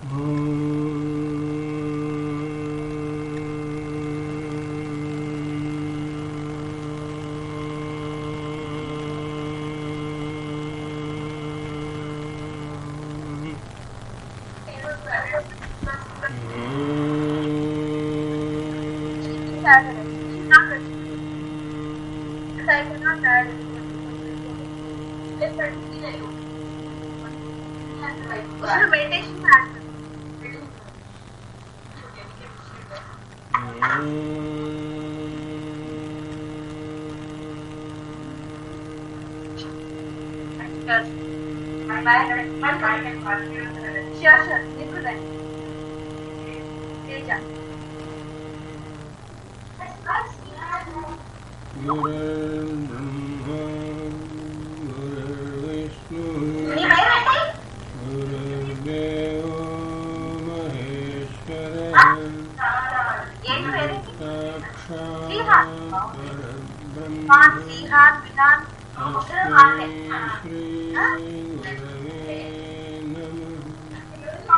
Meditation Sure, sure. Niku రండి. తేజ. గురుర్బ్రహ్మ గురుర్విష్ణు నీ భయం ఏంటి? గురుర్దేవో మహేశ్వర ఏంటి పేరు? సాక్షాత్ పరబ్రహ్మ పాన్, శ్రీహాన్, విధాన్, ఒకరు వాళ్ళే. శ్రీ గురవే నమః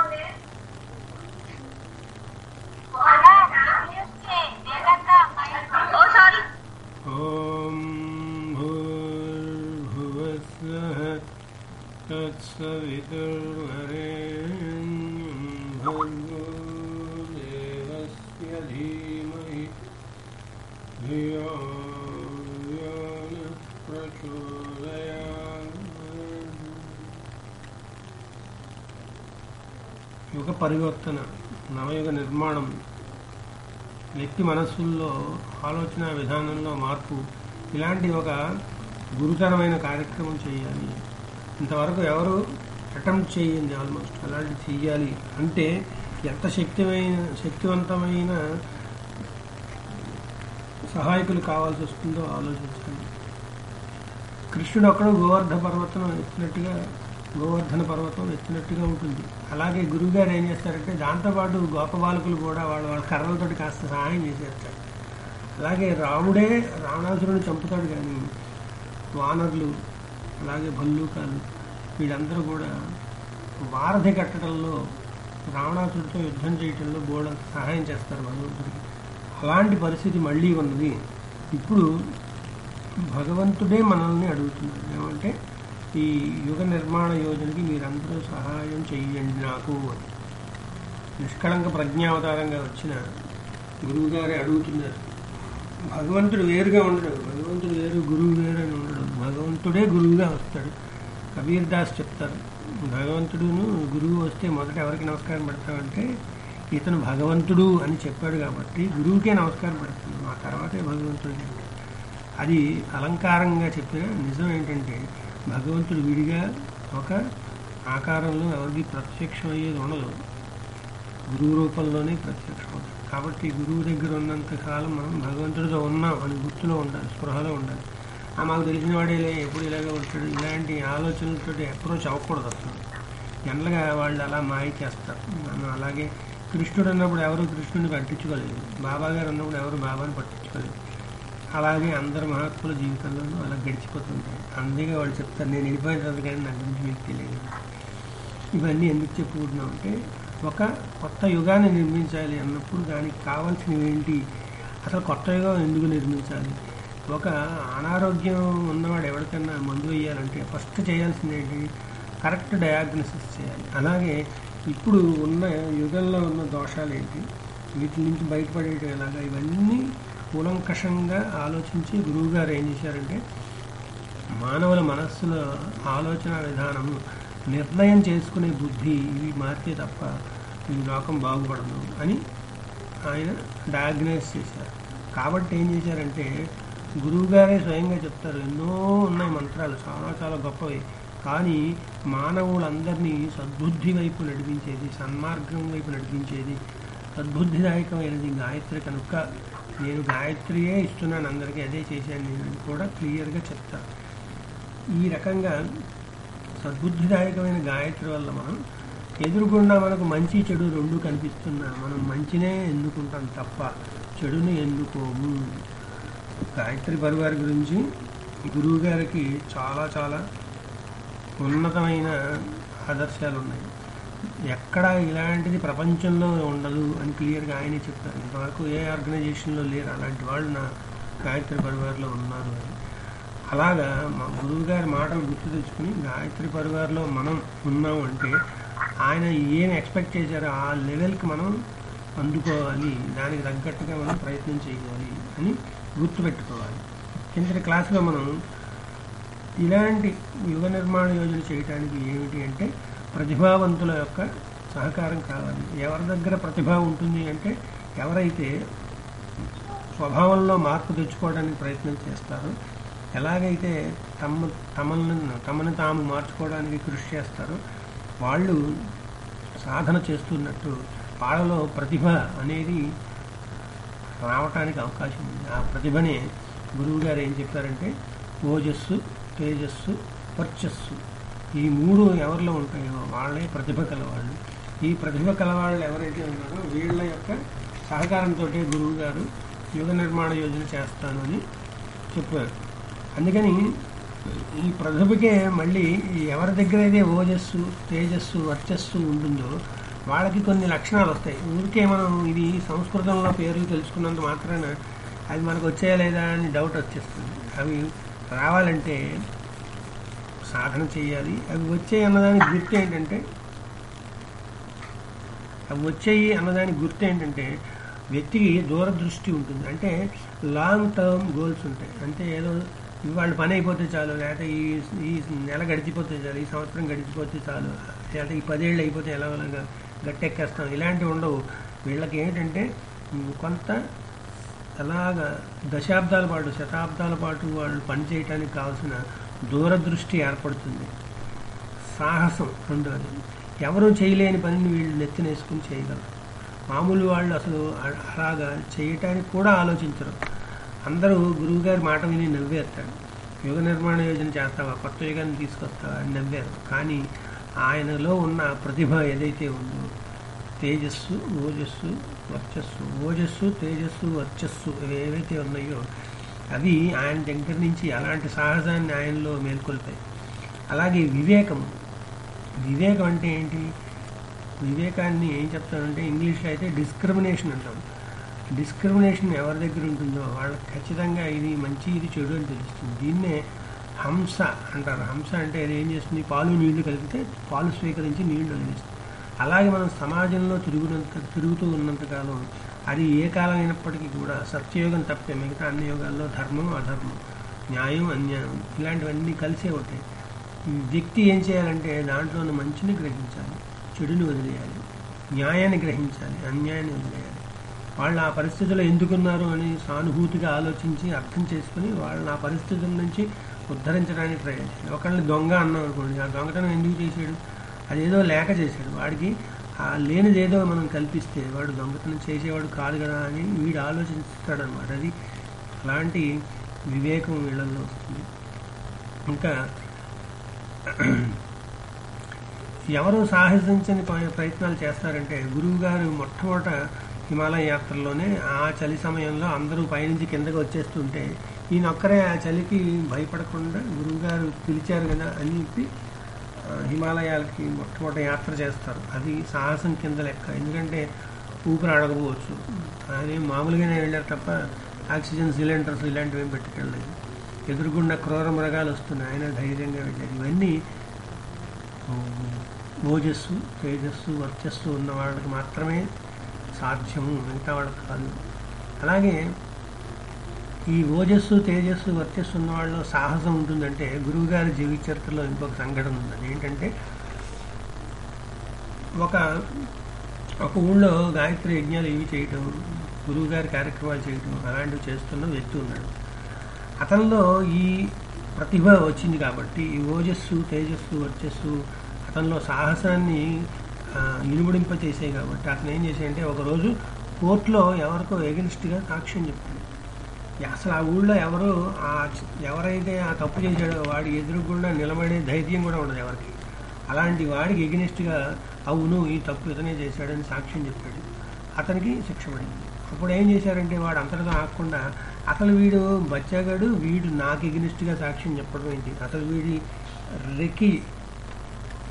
ఓ సారీ ॐ भूर्भुवस्वः तत्सवितुर्वरेण्यं भर्गो देवस्य धीमहि धियो यो नः प्रचोदयात् యుగ పరివర్తన నవయుగ నిర్మాణం వ్యక్తి మనస్సుల్లో ఆలోచన విధానంలో మార్పు ఇలాంటి ఒక గురుతరమైన కార్యక్రమం చేయాలి ఇంతవరకు ఎవరు అటెంప్ట్ చేయండి ఆల్మోస్ట్ అలాంటి చెయ్యాలి అంటే ఎంత శక్తిమైన శక్తివంతమైన సహాయకులు కావాల్సి వస్తుందో ఆలోచించండి కృష్ణుడు ఒక్కడు గోవర్ధ పర్వతం ఎత్తినట్టుగా గోవర్ధన పర్వతం ఎత్తినట్టుగా ఉంటుంది అలాగే గురువుగారు ఏం చేస్తారంటే దాంతోపాటు గోప బాలకులు కూడా వాళ్ళ వాళ్ళ కర్రలతోటి కాస్త సహాయం చేసేస్తారు అలాగే రాముడే రావణాసురుని చంపుతాడు కానీ వానరులు అలాగే భల్లూకాలు వీళ్ళందరూ కూడా వారధి కట్టడంలో రావణాసుడితో యుద్ధం చేయటంలో బోర్డంత సహాయం చేస్తారు భగవంతుడికి అలాంటి పరిస్థితి మళ్ళీ ఉన్నది ఇప్పుడు భగవంతుడే మనల్ని అడుగుతున్నాడు ఏమంటే ఈ యుగ నిర్మాణ యోజనకి మీరందరూ సహాయం చెయ్యండి నాకు అని నిష్కళంక ప్రజ్ఞావతారంగా వచ్చిన గురువుగారే అడుగుతున్నారు భగవంతుడు వేరుగా ఉండడు భగవంతుడు వేరు గురువు వేరు అని ఉండడు భగవంతుడే గురువుగా వస్తాడు కబీర్ దాస్ చెప్తారు భగవంతుడును గురువు వస్తే మొదట ఎవరికి నమస్కారం పెడతామంటే ఇతను భగవంతుడు అని చెప్పాడు కాబట్టి గురువుకే నమస్కారం పెడతాను ఆ తర్వాతే భగవంతుడికి అంటే అది అలంకారంగా చెప్పిన నిజం ఏంటంటే భగవంతుడు విడిగా ఒక ఆకారంలో ఎవరికి ప్రత్యక్షం అయ్యేది ఉండదు గురువు రూపంలోనే ప్రత్యక్షం అవుతుంది కాబట్టి గురువు దగ్గర ఉన్నంత కాలం మనం భగవంతుడితో ఉన్నాం అని గుర్తులో ఉండాలి స్పృహలో ఉండాలి ఆ మాకు తెలిసిన వాడేలే ఎప్పుడు ఇలాగే ఉంటాడు ఇలాంటి ఆలోచనలతో అప్రోచ్ అవ్వకూడదు అసలు జనరల్గా వాళ్ళు అలా మాయ చేస్తారు మనం అలాగే కృష్ణుడు అన్నప్పుడు ఎవరు కృష్ణుడిని పట్టించుకోలేదు బాబా గారు అన్నప్పుడు ఎవరు బాబాని పట్టించుకోలేదు అలాగే అందరు మహాత్ముల జీవితంలోనూ అలా గడిచిపోతుంటాయి అందుకే వాళ్ళు చెప్తారు నేను వెళ్ళిపోయిన తర్వాత కానీ నా గురించి మీకు తెలియదు ఇవన్నీ ఎందుకు చెప్పుకుంటున్నాం అంటే ఒక కొత్త యుగాన్ని నిర్మించాలి అన్నప్పుడు దానికి కావాల్సినవి ఏంటి అసలు కొత్త యుగం ఎందుకు నిర్మించాలి ఒక అనారోగ్యం ఉన్నవాడు ఎవరికన్నా మందు వేయాలంటే ఫస్ట్ చేయాల్సింది ఏంటి కరెక్ట్ డయాగ్నోసిస్ చేయాలి అలాగే ఇప్పుడు ఉన్న యుగంలో ఉన్న దోషాలు ఏంటి వీటి నుంచి బయటపడేయటం ఎలాగా ఇవన్నీ కూలంకషంగా ఆలోచించి గురువుగారు ఏం చేశారంటే మానవుల మనస్సుల ఆలోచన విధానము నిర్ణయం చేసుకునే బుద్ధి ఇవి మారితే తప్ప ఈ లోకం బాగుపడదు అని ఆయన డయాగ్నైజ్ చేశారు కాబట్టి ఏం చేశారంటే గురువుగారే స్వయంగా చెప్తారు ఎన్నో ఉన్నాయి మంత్రాలు చాలా చాలా గొప్పవి కానీ మానవులందరినీ సద్బుద్ధి వైపు నడిపించేది సన్మార్గం వైపు నడిపించేది సద్బుద్ధిదాయకమైనది గాయత్రి కనుక నేను గాయత్రియే ఇస్తున్నాను అందరికీ అదే చేశాను నేను అని కూడా క్లియర్గా చెప్తాను ఈ రకంగా సద్బుద్ధిదాయకమైన గాయత్రి వల్ల మనం ఎదురుగుండా మనకు మంచి చెడు రెండు కనిపిస్తున్నా మనం మంచినే ఎన్నుకుంటాం తప్ప చెడుని ఎన్నుకోము గాయత్రి పరివార్ గురించి గురువు గారికి చాలా చాలా ఉన్నతమైన ఆదర్శాలు ఉన్నాయి ఎక్కడ ఇలాంటిది ప్రపంచంలో ఉండదు అని క్లియర్గా ఆయనే చెప్తారు ఇంతవరకు ఏ ఆర్గనైజేషన్లో లేరు అలాంటి వాళ్ళు నా గాయత్రి పరివార్లో ఉన్నారు అని అలాగా మా గురువు గారి మాటలు గుర్తు తెచ్చుకుని గాయత్రి పరివార్లో మనం ఉన్నాం అంటే ఆయన ఏం ఎక్స్పెక్ట్ చేశారో ఆ లెవెల్కి మనం అందుకోవాలి దానికి తగ్గట్టుగా మనం ప్రయత్నం చేయాలి అని గుర్తుపెట్టుకోవాలి కిందటి క్లాసులో మనం ఇలాంటి యుగ నిర్మాణ యోజన చేయడానికి ఏమిటి అంటే ప్రతిభావంతుల యొక్క సహకారం కావాలి ఎవరి దగ్గర ప్రతిభ ఉంటుంది అంటే ఎవరైతే స్వభావంలో మార్పు తెచ్చుకోవడానికి ప్రయత్నం చేస్తారో ఎలాగైతే తమ తమను తమను తాము మార్చుకోవడానికి కృషి చేస్తారో వాళ్ళు సాధన చేస్తున్నట్టు వాళ్ళలో ప్రతిభ అనేది రావటానికి అవకాశం ఉంది ఆ ప్రతిభనే గురువు గారు ఏం చెప్పారంటే ఓజస్సు తేజస్సు వర్చస్సు ఈ మూడు ఎవరిలో ఉంటాయో వాళ్ళే ప్రతిభ కలవాళ్ళు ఈ ప్రతిభ కలవాళ్ళు ఎవరైతే ఉన్నారో వీళ్ళ యొక్క సహకారంతో గురువు గారు యుగ నిర్మాణ యోజన చేస్తాను అని చెప్పారు అందుకని ఈ ప్రతిభకే మళ్ళీ ఎవరి దగ్గర అయితే ఓజస్సు తేజస్సు వర్చస్సు ఉంటుందో వాళ్ళకి కొన్ని లక్షణాలు వస్తాయి ఊరికే మనం ఇది సంస్కృతంలో పేర్లు తెలుసుకున్నంత మాత్రాన అది మనకు వచ్చాయా లేదా అని డౌట్ వచ్చేస్తుంది అవి రావాలంటే సాధన చేయాలి అవి వచ్చాయి అన్నదానికి గుర్తు ఏంటంటే అవి వచ్చాయి అన్నదానికి గుర్తు ఏంటంటే వ్యక్తికి దూరదృష్టి ఉంటుంది అంటే లాంగ్ టర్మ్ గోల్స్ ఉంటాయి అంటే ఏదో ఇవాళ పని అయిపోతే చాలు లేకపోతే ఈ ఈ నెల గడిచిపోతే చాలు ఈ సంవత్సరం గడిచిపోతే చాలు లేకపోతే ఈ పదేళ్ళు అయిపోతే ఎలాగోలాగా గట్టెక్కేస్తాం ఇలాంటివి ఉండవు వీళ్ళకి ఏంటంటే ఉమ్, కొంత అలాగా దశాబ్దాల పాటు శతాబ్దాల పాటు వాళ్ళు పనిచేయటానికి కావాల్సిన దూరదృష్టి ఏర్పడుతుంది సాహసం రెండోది ఎవరూ చేయలేని పనిని వీళ్ళు నెత్తినేసుకుని చేయగలరు మామూలు వాళ్ళు అసలు అ- అలాగా చేయటానికి కూడా ఆలోచించరు అందరూ గురువుగారి మాట విని నవ్వేస్తాడు యుగ నిర్మాణ యోజన చేస్తావా కొత్త యుగాన్ని తీసుకొస్తావా అని నవ్వారు కానీ ఆయనలో ఉన్న ప్రతిభ ఏదైతే ఉందో తేజస్సు ఓజస్సు వర్చస్సు ఓజస్సు తేజస్సు వర్చస్సు ఇవి ఏవైతే ఉన్నాయో అవి ఆయన దగ్గర నుంచి అలాంటి సాహసాన్ని ఆయనలో మేల్కొల్పాయి అలాగే వివేకం వివేకం అంటే ఏంటి వివేకాన్ని ఏం చెప్తానంటే ఇంగ్లీష్లో అయితే డిస్క్రిమినేషన్ అంటాం డిస్క్రిమినేషన్ ఎవరి దగ్గర ఉంటుందో వాళ్ళకి ఖచ్చితంగా ఇది మంచి ఇది చెడు అని తెలుస్తుంది దీన్నే హంస అంటారు హంస అంటే అది ఏం చేస్తుంది పాలు నీళ్లు కలిపితే పాలు స్వీకరించి నీళ్లు వదిలేస్తుంది అలాగే మనం సమాజంలో తిరుగునంత తిరుగుతూ ఉన్నంతకాలం అది ఏ కాలం అయినప్పటికీ కూడా సత్యయోగం తప్పే మిగతా అన్ని యోగాల్లో ధర్మం అధర్మం న్యాయం అన్యాయం ఇలాంటివన్నీ కలిసే ఉంటాయి ఈ వ్యక్తి ఏం చేయాలంటే దాంట్లో ఉన్న మంచిని గ్రహించాలి చెడుని వదిలేయాలి న్యాయాన్ని గ్రహించాలి అన్యాయాన్ని వదిలేయాలి వాళ్ళు ఆ పరిస్థితుల్లో ఎందుకున్నారు అని సానుభూతిగా ఆలోచించి అర్థం చేసుకుని వాళ్ళని ఆ పరిస్థితుల నుంచి ఉద్ధరించడానికి ట్రై చేయాలి ఒకళ్ళని దొంగ అన్నాం అనుకోండి ఆ దొంగతనం ఎందుకు చేశాడు అదేదో లేక చేశాడు వాడికి ఆ లేనిదేదో మనం కల్పిస్తే వాడు దొంగతనం చేసేవాడు కాదు కదా అని వీడు ఆలోచిస్తాడు అనమాట అది అలాంటి వివేకం వీళ్ళల్లో వస్తుంది ఇంకా ఎవరు సాహసించని ప- ప్రయత్నాలు చేస్తారంటే గురువు గారు మొట్టమొదట హిమాలయ యాత్రలోనే ఆ చలి సమయంలో అందరూ పైనుంచి కిందకి వచ్చేస్తుంటే ఈయన ఒక్కరే ఆ చలికి భయపడకుండా గురువు గారు పిలిచారు కదా అని చెప్పి ఆ, హిమాలయాలకి మొట్టమొదటి యాత్ర చేస్తారు అది సాహసం కింద లెక్క ఎందుకంటే ఊపిరి అడగపోవచ్చు కానీ మామూలుగానే వెళ్ళారు తప్ప ఆక్సిజన్ సిలిండర్స్ ఇలాంటివి ఏం పెట్టుకెళ్ళలేదు ఎదురుగుండా క్రూర మృగాలు వస్తున్నాయి ఆయన ధైర్యంగా వెళ్ళారు ఇవన్నీ ఓజస్సు తేజస్సు వర్చస్సు ఉన్న వాళ్ళకి మాత్రమే సాధ్యము మిగతా వాళ్ళకి కాదు అలాగే ఈ ఓజస్సు తేజస్సు వర్చస్సు ఉన్న వాళ్ళలో సాహసం ఉంటుందంటే గురువుగారి జీవిత చరిత్రలో ఇంకొక సంఘటన ఉంది అదేంటంటే ఒక ఒక ఊళ్ళో గాయత్రి యజ్ఞాలు ఇవి చేయటం గురువుగారి కార్యక్రమాలు చేయటం అలాంటివి చేస్తున్న వ్యక్తి ఉన్నాడు అతనిలో ఈ ప్రతిభ వచ్చింది కాబట్టి ఈ ఓజస్సు తేజస్సు వర్చస్సు అతనిలో సాహసాన్ని ఆ, ఇనుముడింప చేసాయి కాబట్టి అతను ఏం చేశాడంటే ఒకరోజు కోర్టులో ఎవరికో ఎగనిస్ట్గా సాక్ష్యం చెప్తాడు అసలు ఆ ఊళ్ళో ఎవరు ఆ ఎవరైతే ఆ తప్పు చేశాడో వాడి ఎదురుగుండా నిలబడే ధైర్యం కూడా ఉండదు ఎవరికి అలాంటి వాడికి ఎగనిస్ట్గా అవును ఈ తప్పు ఇతనే చేశాడని సాక్ష్యం చెప్పాడు అతనికి శిక్ష పడింది అప్పుడు ఏం చేశారంటే వాడు అంతటితో ఆగకుండా అసలు వీడు బచ్చాగాడు వీడు నాకు ఎగనిస్ట్గా సాక్ష్యం చెప్పడం ఏంటి అసలు వీడి రెక్కి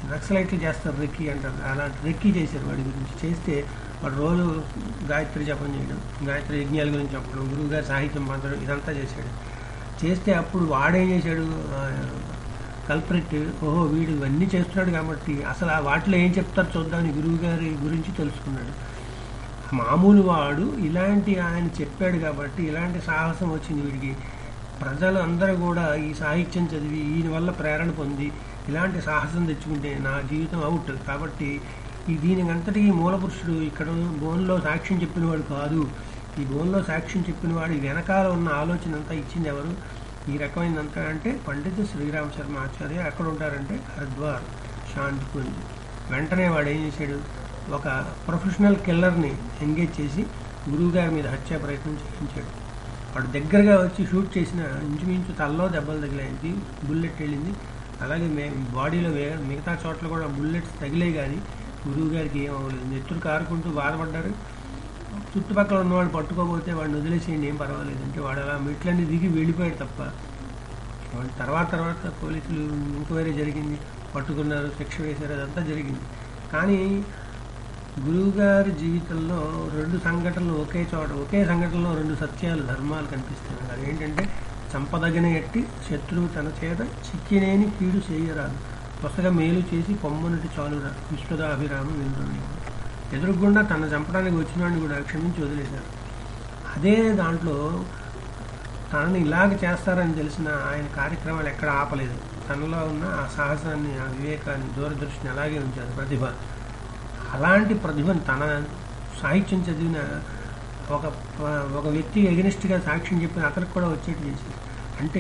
నక్సలైట్లు చేస్తారు రెక్కి అంటారు అలాంటి రెక్కి చేశారు వాడి గురించి చేస్తే వాడు రోజు గాయత్రి జపం చేయడం గాయత్రి యజ్ఞాల గురించి చెప్పడం గురువుగారి సాహిత్యం పొందడం ఇదంతా చేశాడు చేస్తే అప్పుడు వాడేం చేశాడు కల్పరెట్ ఓహో వీడు ఇవన్నీ చేస్తున్నాడు కాబట్టి అసలు ఆ వాటిలో ఏం చెప్తారు చూద్దామని గురువు గారి గురించి తెలుసుకున్నాడు మామూలు వాడు ఇలాంటి ఆయన చెప్పాడు కాబట్టి ఇలాంటి సాహసం వచ్చింది వీడికి ప్రజలు అందరూ కూడా ఈ సాహిత్యం చదివి ఈయన వల్ల ప్రేరణ పొంది ఇలాంటి సాహసం తెచ్చుకుంటే నా జీవితం అవుట్ కాబట్టి ఈ దీనికంతటికి మూలపురుషుడు ఇక్కడ బోన్లో సాక్ష్యం చెప్పినవాడు కాదు ఈ బోన్లో సాక్ష్యం చెప్పినవాడు ఈ వెనకాల ఉన్న ఆలోచన అంతా ఇచ్చింది ఎవరు ఈ రకమైనంతా అంటే పండిత శ్రీరామ్ శర్మ ఆచార్య ఎక్కడ ఉంటారంటే హరిద్వార్ శాంతికుంజ్ వెంటనే వాడు ఏం చేశాడు ఒక ప్రొఫెషనల్ కిల్లర్ని ఎంగేజ్ చేసి గురువుగారి మీద హత్యా ప్రయత్నం చేయించాడు వాడు దగ్గరగా వచ్చి షూట్ చేసిన ఇంచుమించు తలలో దెబ్బలు తగిలాయింది బుల్లెట్ వెళ్ళింది అలాగే మే బాడీలో వే- మిగతా చోట్ల కూడా బుల్లెట్స్ తగిలే కానీ గురువు గారికి ఏం అవ్వలేదు నెత్తురు కారుకుంటూ బాధపడ్డారు చుట్టుపక్కల ఉన్నవాడు పట్టుకోపోతే వాడిని వదిలేసేయండి ఏం పర్వాలేదు అంటే వాడు అలా మెట్లన్నీ దిగి వెళ్ళిపోయాడు తప్ప వాడు తర్వాత తర్వాత పోలీసులు ఎంక్వైరీ జరిగింది పట్టుకున్నారు శిక్ష వేశారు అదంతా జరిగింది కానీ గురువుగారి జీవితంలో రెండు సంఘటనలు ఒకే చోట ఒకే సంఘటనలో రెండు సత్యాలు ధర్మాలు కనిపిస్తున్నాయి అదేంటంటే చంపదగిన ఎట్టి శత్రువు తన చేత చిక్కినేని కీడు చేయరాదు కొత్తగా మేలు చేసి పొమ్మనుటి చాలురా విశ్వదాభిరామం విందుని ఎదురుగుండా తన చంపడానికి వచ్చిన వాడిని కూడా క్షమించి వదిలేశారు అదే దాంట్లో తనని ఇలాగ చేస్తారని తెలిసిన ఆయన కార్యక్రమాలు ఎక్కడ ఆపలేదు తనలో ఉన్న ఆ సాహసాన్ని ఆ వివేకాన్ని దూరదృష్టిని అలాగే ఉంచారు ప్రతిభ అలాంటి ప్రతిభను తన సాహిత్యం చదివిన ఒక ఒక వ్యక్తి ఎగనిస్ట్గా సాక్ష్యం చెప్పిన అతనికి కూడా వచ్చేట్టు చేసింది అంటే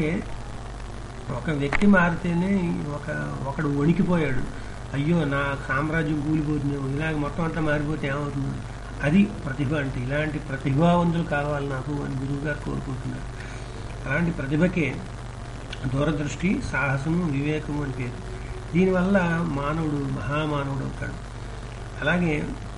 ఒక వ్యక్తి మారితేనే ఒక ఒకడు వణికిపోయాడు అయ్యో నా సామ్రాజ్యం కూలిపోతుందేమో ఇలాగ మొత్తం అంతా మారిపోతే ఏమవుతుంది అది ప్రతిభ అంటే ఇలాంటి ప్రతిభావంతులు కావాలి నాకు అని గురువుగారు కోరుకుంటున్నారు అలాంటి ప్రతిభకే దూరదృష్టి సాహసము వివేకము అని పేరు దీనివల్ల మానవుడు మహామానవుడు అవుతాడు అలాగే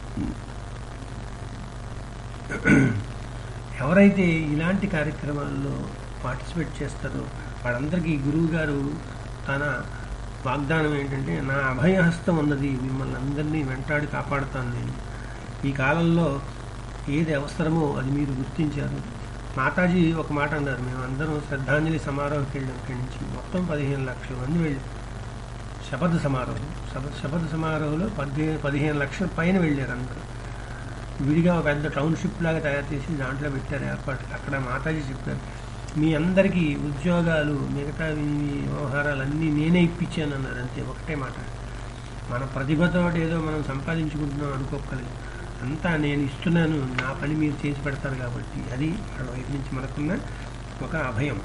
ఎవరైతే ఇలాంటి కార్యక్రమాల్లో పార్టిసిపేట్ చేస్తారో వాళ్ళందరికీ గురువు గారు తన వాగ్దానం ఏంటంటే నా అభయహస్తం ఉన్నది మిమ్మల్ని అందరినీ వెంటాడి కాపాడుతాను నేను ఈ కాలంలో ఏది అవసరమో అది మీరు గుర్తించారు మాతాజీ ఒక మాట అన్నారు మేము అందరం శ్రద్ధాంజలి సమారోహకి వెళ్ళాం ఇక్కడి నుంచి మొత్తం పదిహేను లక్షల మంది వెళ్ళాం శపథ సమారోహం శపథ శపథ సమారోహంలో పదిహేను పదిహేను లక్షల పైన వెళ్ళారు అందరూ విడిగా ఒక పెద్ద టౌన్షిప్ లాగా తయారు చేసి దాంట్లో పెట్టారు ఏర్పాటు అక్కడ మాతాజీ చెప్పారు మీ అందరికీ ఉద్యోగాలు మిగతా ఈ వ్యవహారాలు అన్నీ నేనే ఇప్పించాను అన్నారు అంతే ఒకటే మాట మన ప్రతిభతో ఏదో మనం సంపాదించుకుంటున్నాం అనుకోకలేదు అంతా నేను ఇస్తున్నాను నా పని మీరు చేసి పెడతారు కాబట్టి అది వాళ్ళ వైపు నుంచి మనకున్న ఒక అభయం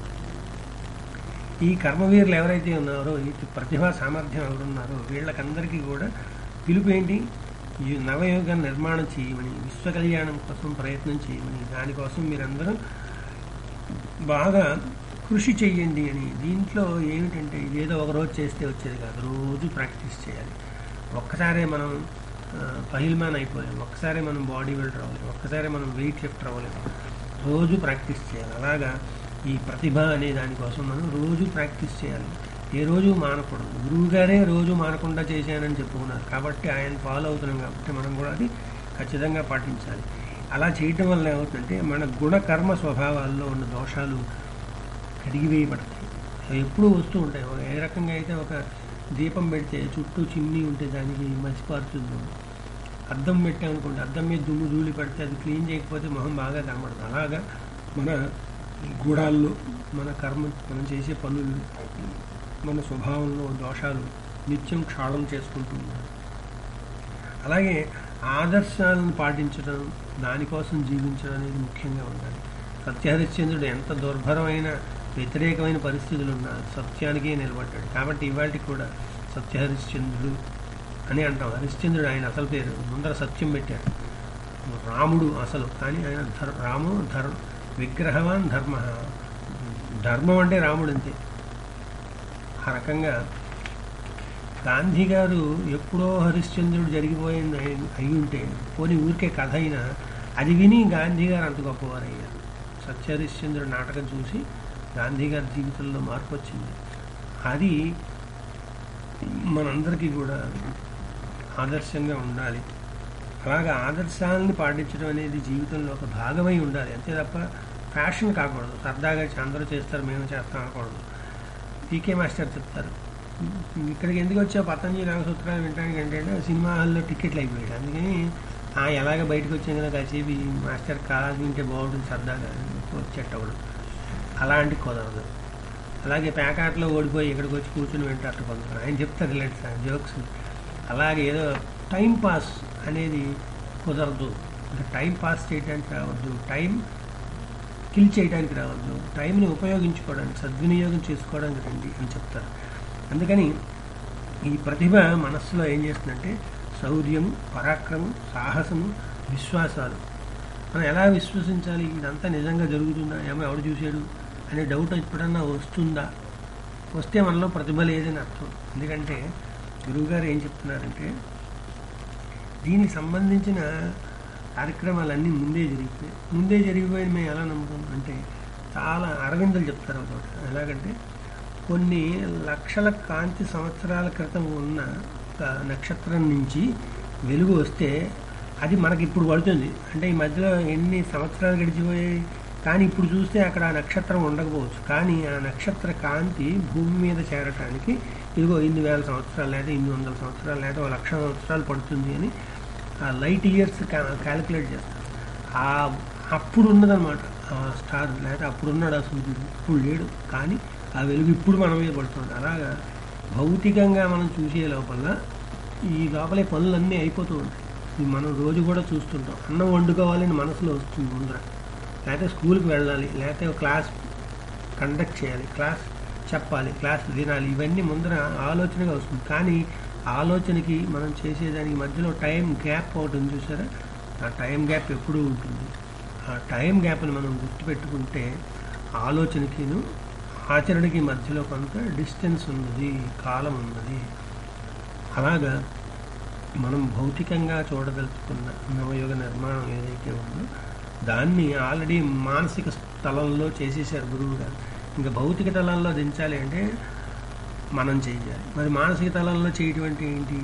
ఈ కర్మవీరులు ఎవరైతే ఉన్నారో ఈ ప్రతిభా సామర్థ్యం ఎవరున్నారో వీళ్ళకందరికీ కూడా పిలుపు ఏంటి ఈ నవయుగ నిర్మాణం చేయమని విశ్వ కళ్యాణం కోసం ప్రయత్నం చేయమని దానికోసం మీరందరూ బాగా కృషి చెయ్యండి అని దీంట్లో ఏమిటంటే ఇదేదో ఒక రోజు చేస్తే వచ్చేది కాదు రోజు ప్రాక్టీస్ చేయాలి ఒక్కసారే మనం పహిల్మాన్ అయిపోలేము ఒక్కసారి మనం బాడీ బిల్డర్ అవ్వలేము ఒక్కసారి మనం వెయిట్ లిఫ్టర్ అవ్వలేము రోజు ప్రాక్టీస్ చేయాలి అలాగా ఈ ప్రతిభ అనే దానికోసం మనం రోజు ప్రాక్టీస్ చేయాలి ఏ రోజు మానకూడదు గురువు గారే రోజు మానకుండా చేశానని చెప్పుకున్నారు కాబట్టి ఆయన ఫాలో అవుతున్నాం కాబట్టి మనం కూడా అది ఖచ్చితంగా పాటించాలి అలా చేయటం వల్ల ఏమవుతుందంటే మన గుణ కర్మ స్వభావాల్లో ఉన్న దోషాలు కడిగివేయబడతాయి అవి ఎప్పుడూ వస్తూ ఉంటాయి ఒక- ఏ రకంగా అయితే ఒక దీపం పెడితే చుట్టూ చిమ్నీ ఉంటే దానికి మసిపారుతుంది అద్దం పెట్టామనుకోండి అద్దం మీద దుమ్ము ధూళి పెడితే అది క్లీన్ చేయకపోతే మొహం బాగా కనబడుతుంది అలాగా మన గుడాల్లో మన కర్మ మనం చేసే పనులు మన స్వభావంలో దోషాలు నిత్యం క్షాళం చేసుకుంటూ ఉన్నారు అలాగే ఆదర్శాలను పాటించడం దానికోసం జీవించడం అనేది ముఖ్యంగా ఉండాలి సత్యహరిశ్చంద్రుడు ఎంత దుర్భరమైన వ్యతిరేకమైన పరిస్థితులు ఉన్నా సత్యానికే నిలబడ్డాడు కాబట్టి ఇవాళకి కూడా సత్యహరిశ్చంద్రుడు అని అంటాం హరిశ్చంద్రుడు ఆయన అసలు పేరు ముందర సత్యం పెట్టారు రాముడు అసలు కానీ ఆయన ధర్ రాము ధర్ విగ్రహవాన్ ధర్మ ధర్మం అంటే రాముడు అంతే ఆ రకంగా గాంధీ గారు ఎప్పుడో హరిశ్చంద్రుడు జరిగిపోయింది అయి- అయి ఉంటే పోనీ ఊరికే కథ అయినా అది విని గాంధీ గారు అంత గొప్పవారు అయ్యారు సత్య హరిశ్చంద్రుడు నాటకం చూసి గాంధీ గారి జీవితంలో మార్పు వచ్చింది అది మనందరికీ కూడా ఆదర్శంగా ఉండాలి అలాగా ఆదర్శాలను పాటించడం అనేది జీవితంలో ఒక భాగమై ఉండాలి అంతే తప్ప ఫ్యాషన్ కాకూడదు సరదాగా అందరూ చేస్తారు మేము చేస్తాం అనకూడదు పీకే మాస్టర్ చెప్తారు ఇక్కడికి ఎందుకు వచ్చావు పతంజలి రామసూత్రాలు వినడానికి ఏంటంటే సినిమా హాల్లో టికెట్లు అయిపోయాడు అందుకని ఆ ఎలాగ బయటకు వచ్చాం కదా కాసేపు ఈ మాస్టర్ కాల్ వింటే బాగుంటుంది సరదాగా వచ్చేటప్పుడు అలాంటి కుదరదు అలాగే ప్యాకాట్లో ఓడిపోయి ఇక్కడికి వచ్చి కూర్చుని వింటారు కొందరు ఆయన చెప్తారు ఇలాంటి జోక్స్ అలాగే ఏదో టైం పాస్ అనేది కుదరదు ఇంకా టైం పాస్ చేయడానికి రావద్దు టైం కిల్ చేయడానికి రావద్దు టైంని ఉపయోగించుకోవడానికి సద్వినియోగం చేసుకోవడానికి రండి అని చెప్తారు అందుకని ఈ ప్రతిభ మనస్సులో ఏం చేస్తుందంటే శౌర్యము పరాక్రమం సాహసము విశ్వాసాలు మనం ఎలా విశ్వసించాలి ఇదంతా నిజంగా జరుగుతుందా ఏమో ఎవడు చూశాడు అనే డౌట్ ఎప్పుడన్నా వస్తుందా వస్తే మనలో ప్రతిభ లేదని అర్థం ఎందుకంటే గురువుగారు ఏం చెప్తున్నారంటే దీనికి సంబంధించిన కార్యక్రమాలన్నీ ముందే జరిగిపోయాయి ముందే జరిగిపోయి మేము ఎలా నమ్ముతాం అంటే చాలా అరవిందులు చెప్తారు ఒక చోట ఎలాగంటే కొన్ని లక్షల కాంతి సంవత్సరాల క్రితం ఉన్న ఒక నక్షత్రం నుంచి వెలుగు వస్తే అది మనకి ఇప్పుడు పడుతుంది అంటే ఈ మధ్యలో ఎన్ని సంవత్సరాలు గడిచిపోయాయి కానీ ఇప్పుడు చూస్తే అక్కడ ఆ నక్షత్రం ఉండకపోవచ్చు కానీ ఆ నక్షత్ర కాంతి భూమి మీద చేరటానికి ఇదిగో ఇన్ని వేల సంవత్సరాలు లేదా ఇన్ని వందల సంవత్సరాలు లేదా ఒక లక్ష సంవత్సరాలు పడుతుంది అని ఆ లైట్ ఇయర్స్ క్యాలిక్యులేట్ చేస్తారు ఆ అప్పుడు ఉన్నదన్నమాట ఆ స్టార్ లేదా అప్పుడు ఉన్నాడు ఆ సూర్యుడు ఇప్పుడు లేడు కానీ ఆ వెలుగు ఇప్పుడు మన మీద పడుతుంది అలాగా భౌతికంగా మనం చూసే లోపల ఈ లోపలే పనులన్నీ అయిపోతూ ఉంటాయి ఇది మనం రోజు కూడా చూస్తుంటాం అన్నం వండుకోవాలని మనసులో వస్తుంది ముందర లేకపోతే స్కూల్కి వెళ్ళాలి లేకపోతే ఒక క్లాస్ కండక్ట్ చేయాలి క్లాస్ చెప్పాలి క్లాస్ వినాలి ఇవన్నీ ముందర ఆలోచనగా వస్తుంది కానీ ఆలోచనకి మనం చేసేదానికి మధ్యలో టైం గ్యాప్ ఒకటి ఉంది చూసారా ఆ టైం గ్యాప్ ఎప్పుడూ ఉంటుంది ఆ టైం గ్యాప్ని మనం గుర్తుపెట్టుకుంటే ఆలోచనకిను ఆచరణకి మధ్యలో కొంత డిస్టెన్స్ ఉన్నది కాలం ఉన్నది అలాగా మనం భౌతికంగా చూడదలుచుకున్న నవయుగ నిర్మాణం ఏదైతే ఉందో దాన్ని ఆల్రెడీ మానసిక స్థలంలో చేసేసారు గురువు గారు ఇంకా భౌతిక తలంలో దించాలి అంటే మనం చేయాలి మరి మానసిక తలంలో చేయటం అంటే ఏంటి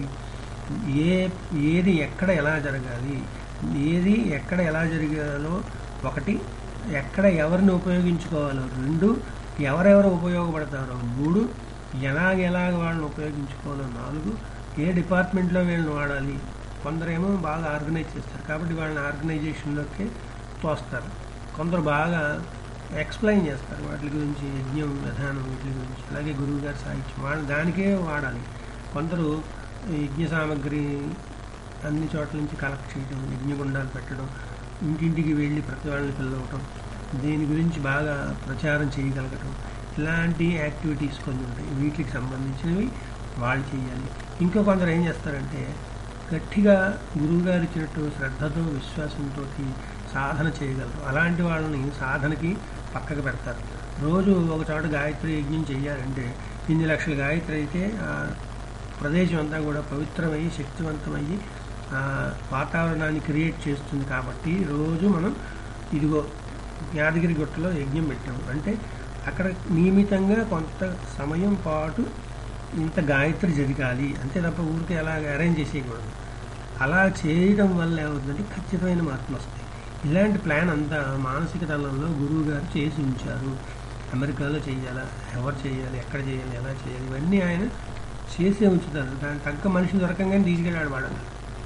ఏ ఏది ఎక్కడ ఎలా జరగాలి ఏది ఎక్కడ ఎలా జరగాలో ఒకటి ఎక్కడ ఎవరిని ఉపయోగించుకోవాలో రెండు ఎవరెవరు ఉపయోగపడతారో మూడు ఎలాగ ఎలాగ వాళ్ళని ఉపయోగించుకోవాలో నాలుగు ఏ డిపార్ట్మెంట్లో వీళ్ళని వాడాలి కొందరేమో బాగా ఆర్గనైజ్ చేస్తారు కాబట్టి వాళ్ళని ఆర్గనైజేషన్లోకి తోస్తారు కొందరు బాగా ఎక్స్ప్లెయిన్ చేస్తారు వాటి గురించి యజ్ఞం విధానం వీటి గురించి అలాగే గురువు గారి సాహిత్యం వాళ్ళు దానికే వాడాలి కొందరు యజ్ఞ సామాగ్రి అన్ని చోట్ల నుంచి కలెక్ట్ చేయడం యజ్ఞగుండాలు పెట్టడం ఇంటింటికి వెళ్ళి ప్రతి వాళ్ళని పిలవటం దీని గురించి బాగా ప్రచారం చేయగలగటం ఇలాంటి యాక్టివిటీస్ కొన్ని ఉంటాయి వీటికి సంబంధించినవి వాళ్ళు చేయాలి ఇంకా కొందరు ఏం చేస్తారంటే గట్టిగా గురువుగారు ఇచ్చినట్టు శ్రద్ధతో విశ్వాసంతో సాధన చేయగలరు అలాంటి వాళ్ళని సాధనకి పక్కకు పెడతారు రోజు ఒక చోట గాయత్రి యజ్ఞం చేయాలంటే ఇన్ని లక్షల గాయత్రి అయితే ఆ ప్రదేశం అంతా కూడా పవిత్రమయ్యి శక్తివంతమయ్యి ఆ వాతావరణాన్ని క్రియేట్ చేస్తుంది కాబట్టి రోజు మనం ఇదిగో యాదగిరి గుట్టలో యజ్ఞం పెట్టాము అంటే అక్కడ నియమితంగా కొంత సమయం పాటు ఇంత గాయత్రి జరగాలి అంతే తప్ప ఊరికే అలా అరేంజ్ చేసేయకూడదు అలా చేయడం వల్ల ఏమవుతుందంటే ఖచ్చితమైన మార్పులు వస్తాయి ఇలాంటి ప్లాన్ అంతా మానసిక తలంలో గురువు గారు చేసి ఉంచారు అమెరికాలో చేయాలా ఎవరు చేయాలి ఎక్కడ చేయాలి ఎలా చేయాలి ఇవన్నీ ఆయన చేసే ఉంచుతారు దాని తగ్గ మనిషి దొరకంగానే తీసుకెళ్ళాడు వాడాలి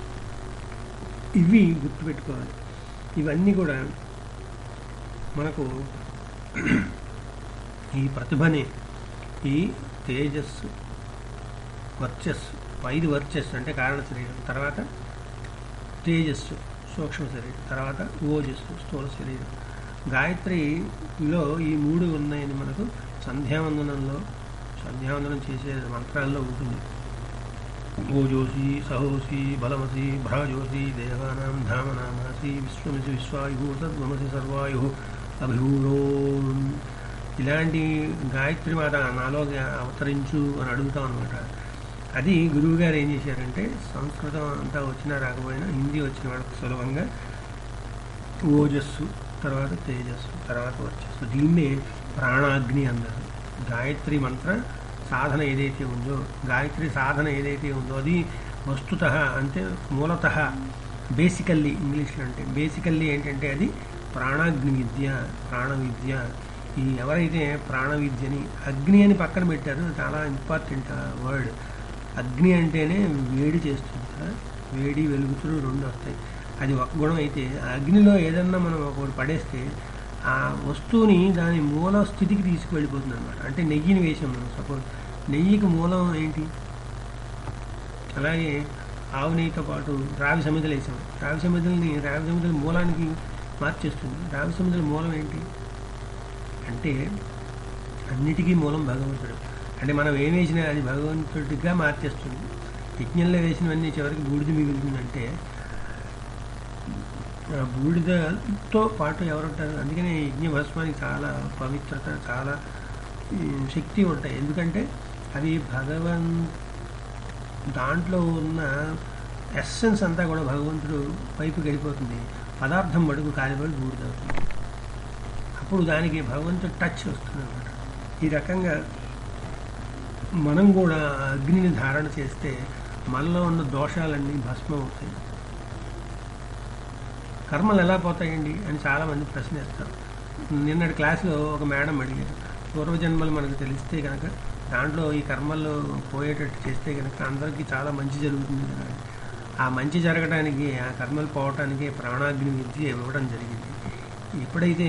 ఇవి గుర్తుపెట్టుకోవాలి ఇవన్నీ కూడా మనకు ఈ ప్రతిభని ఈ తేజస్సు వర్చస్సు ఐదు వర్చస్సు అంటే కారణ శరీరం తర్వాత తేజస్సు సూక్ష్మ శరీరం తర్వాత ఓజస్సు స్థూల శరీరం గాయత్రిలో ఈ మూడు ఉన్నాయని మనకు సంధ్యావందనంలో సంధ్యావందనం చేసే మంత్రాల్లో ఉంటుంది ఓజోసి సహోసి బలమసి భ్రాజోసి దేవానాం ధామనామాసి విశ్వమసి విశ్వాయు తద్వమసి సర్వాయు అభిభూరో ఇలాంటి గాయత్రి మాత నాలో అవతరించు అని అడుగుతాం అనమాట అది గురువు గారు ఏం చేశారంటే సంస్కృతం అంతా వచ్చినా రాకపోయినా హిందీ వచ్చిన వాళ్ళకి సులభంగా ఓజస్సు తర్వాత తేజస్సు తర్వాత వచ్చస్సు దీన్నే ప్రాణాగ్ని అన్నారు గాయత్రి మంత్ర సాధన ఏదైతే ఉందో గాయత్రి సాధన ఏదైతే ఉందో అది వస్తుత అంటే మూలత బేసికల్లీ ఇంగ్లీష్లో అంటే బేసికల్లీ ఏంటంటే అది ప్రాణాగ్ని విద్య ప్రాణ విద్య ఈ ఎవరైతే ప్రాణ విద్యని అగ్ని అని పక్కన పెట్టారో చాలా ఇంపార్టెంట్ వర్డ్ అగ్ని అంటేనే వేడి చేస్తుంది కదా వేడి వెలుగుతులు రెండు వస్తాయి అది ఒక గుణం అయితే ఆ అగ్నిలో ఏదన్నా మనం ఒకటి పడేస్తే ఆ వస్తువుని దాని మూల స్థితికి తీసుకువెళ్ళిపోతుంది అనమాట అంటే నెయ్యిని వేసాం మనం సపోజ్ నెయ్యికి మూలం ఏంటి అలాగే ఆవు నెయ్యితో పాటు రావి సమిధలు వేసాం రావి సమిధల్ని రావి సమిధల మూలానికి మార్చేస్తుంది రావి సమిధల మూలం ఏంటి అంటే అన్నిటికీ మూలం భగవంతుడు అంటే మనం ఏం వేసినా అది భగవంతుడిగా మార్చేస్తుంది యజ్ఞంలో వేసినవన్నీ చివరికి బూడిద మిగులుతుందంటే ఆ బూడిదతో పాటు ఎవరుంటారు అందుకనే యజ్ఞ భస్మానికి చాలా పవిత్రత చాలా ఉమ్, శక్తి ఉంటాయి ఎందుకంటే అవి భగవన్ దాంట్లో ఉన్న ఎస్సెన్స్ అంతా కూడా భగవంతుడు వైపు వెళ్ళిపోతుంది పదార్థం మడుగు కాలిబడి బూడిదవుతుంది అప్పుడు దానికి భగవంతుడు టచ్ వస్తుంది అనమాట ఈ రకంగా మనం కూడా ఆ అగ్నిని ధారణ చేస్తే మనలో ఉన్న దోషాలన్నీ భస్మం అవుతాయి కర్మలు ఎలా పోతాయండి అని చాలామంది ప్రశ్నిస్తారు నిన్నటి క్లాస్లో ఒక మేడం అడిగారు పూర్వజన్మలు మనకు తెలిస్తే కనుక దాంట్లో ఈ కర్మలు పోయేటట్టు చేస్తే కనుక అందరికీ చాలా మంచి జరుగుతుంది కదా అని. ఆ మంచి జరగడానికి ఆ కర్మలు పోవటానికి ప్రాణాగ్ని విద్య ఇవ్వడం జరిగింది ఎప్పుడైతే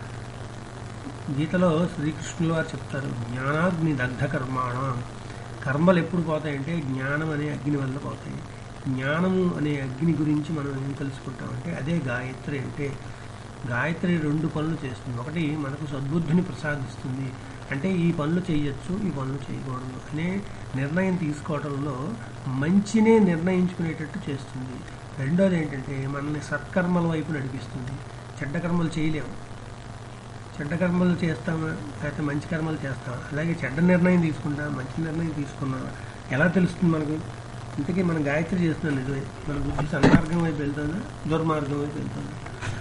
గీతలో శ్రీకృష్ణుల వారు చెప్తారు జ్ఞానాగ్ని దగ్ధ కర్మాణ కర్మలు ఎప్పుడు పోతాయంటే జ్ఞానం అనే అగ్ని వల్ల పోతాయి జ్ఞానము అనే అగ్ని గురించి మనం ఏం తెలుసుకుంటామంటే అదే గాయత్రి అంటే గాయత్రి రెండు పనులు చేస్తుంది ఒకటి మనకు సద్బుద్ధిని ప్రసాదిస్తుంది అంటే ఈ పనులు చేయొచ్చు ఈ పనులు చేయకూడదు అనే నిర్ణయం తీసుకోవడంలో మంచినే నిర్ణయించుకునేటట్టు చేస్తుంది రెండోది ఏంటంటే మనల్ని సత్కర్మల వైపు నడిపిస్తుంది చెడ్డ కర్మలు చేయలేము చెడ్డ కర్మలు చేస్తామా లేకపోతే మంచి కర్మలు చేస్తామా అలాగే చెడ్డ నిర్ణయం తీసుకుంటా మంచి నిర్ణయం తీసుకున్నామా ఎలా తెలుస్తుంది మనకు ఇంతకీ మనం గాయత్రి చేస్తున్నాం నిజమే మన బుద్ధి సన్మార్గం వైపు వెళ్తుందా దుర్మార్గం వైపు వెళ్తుందా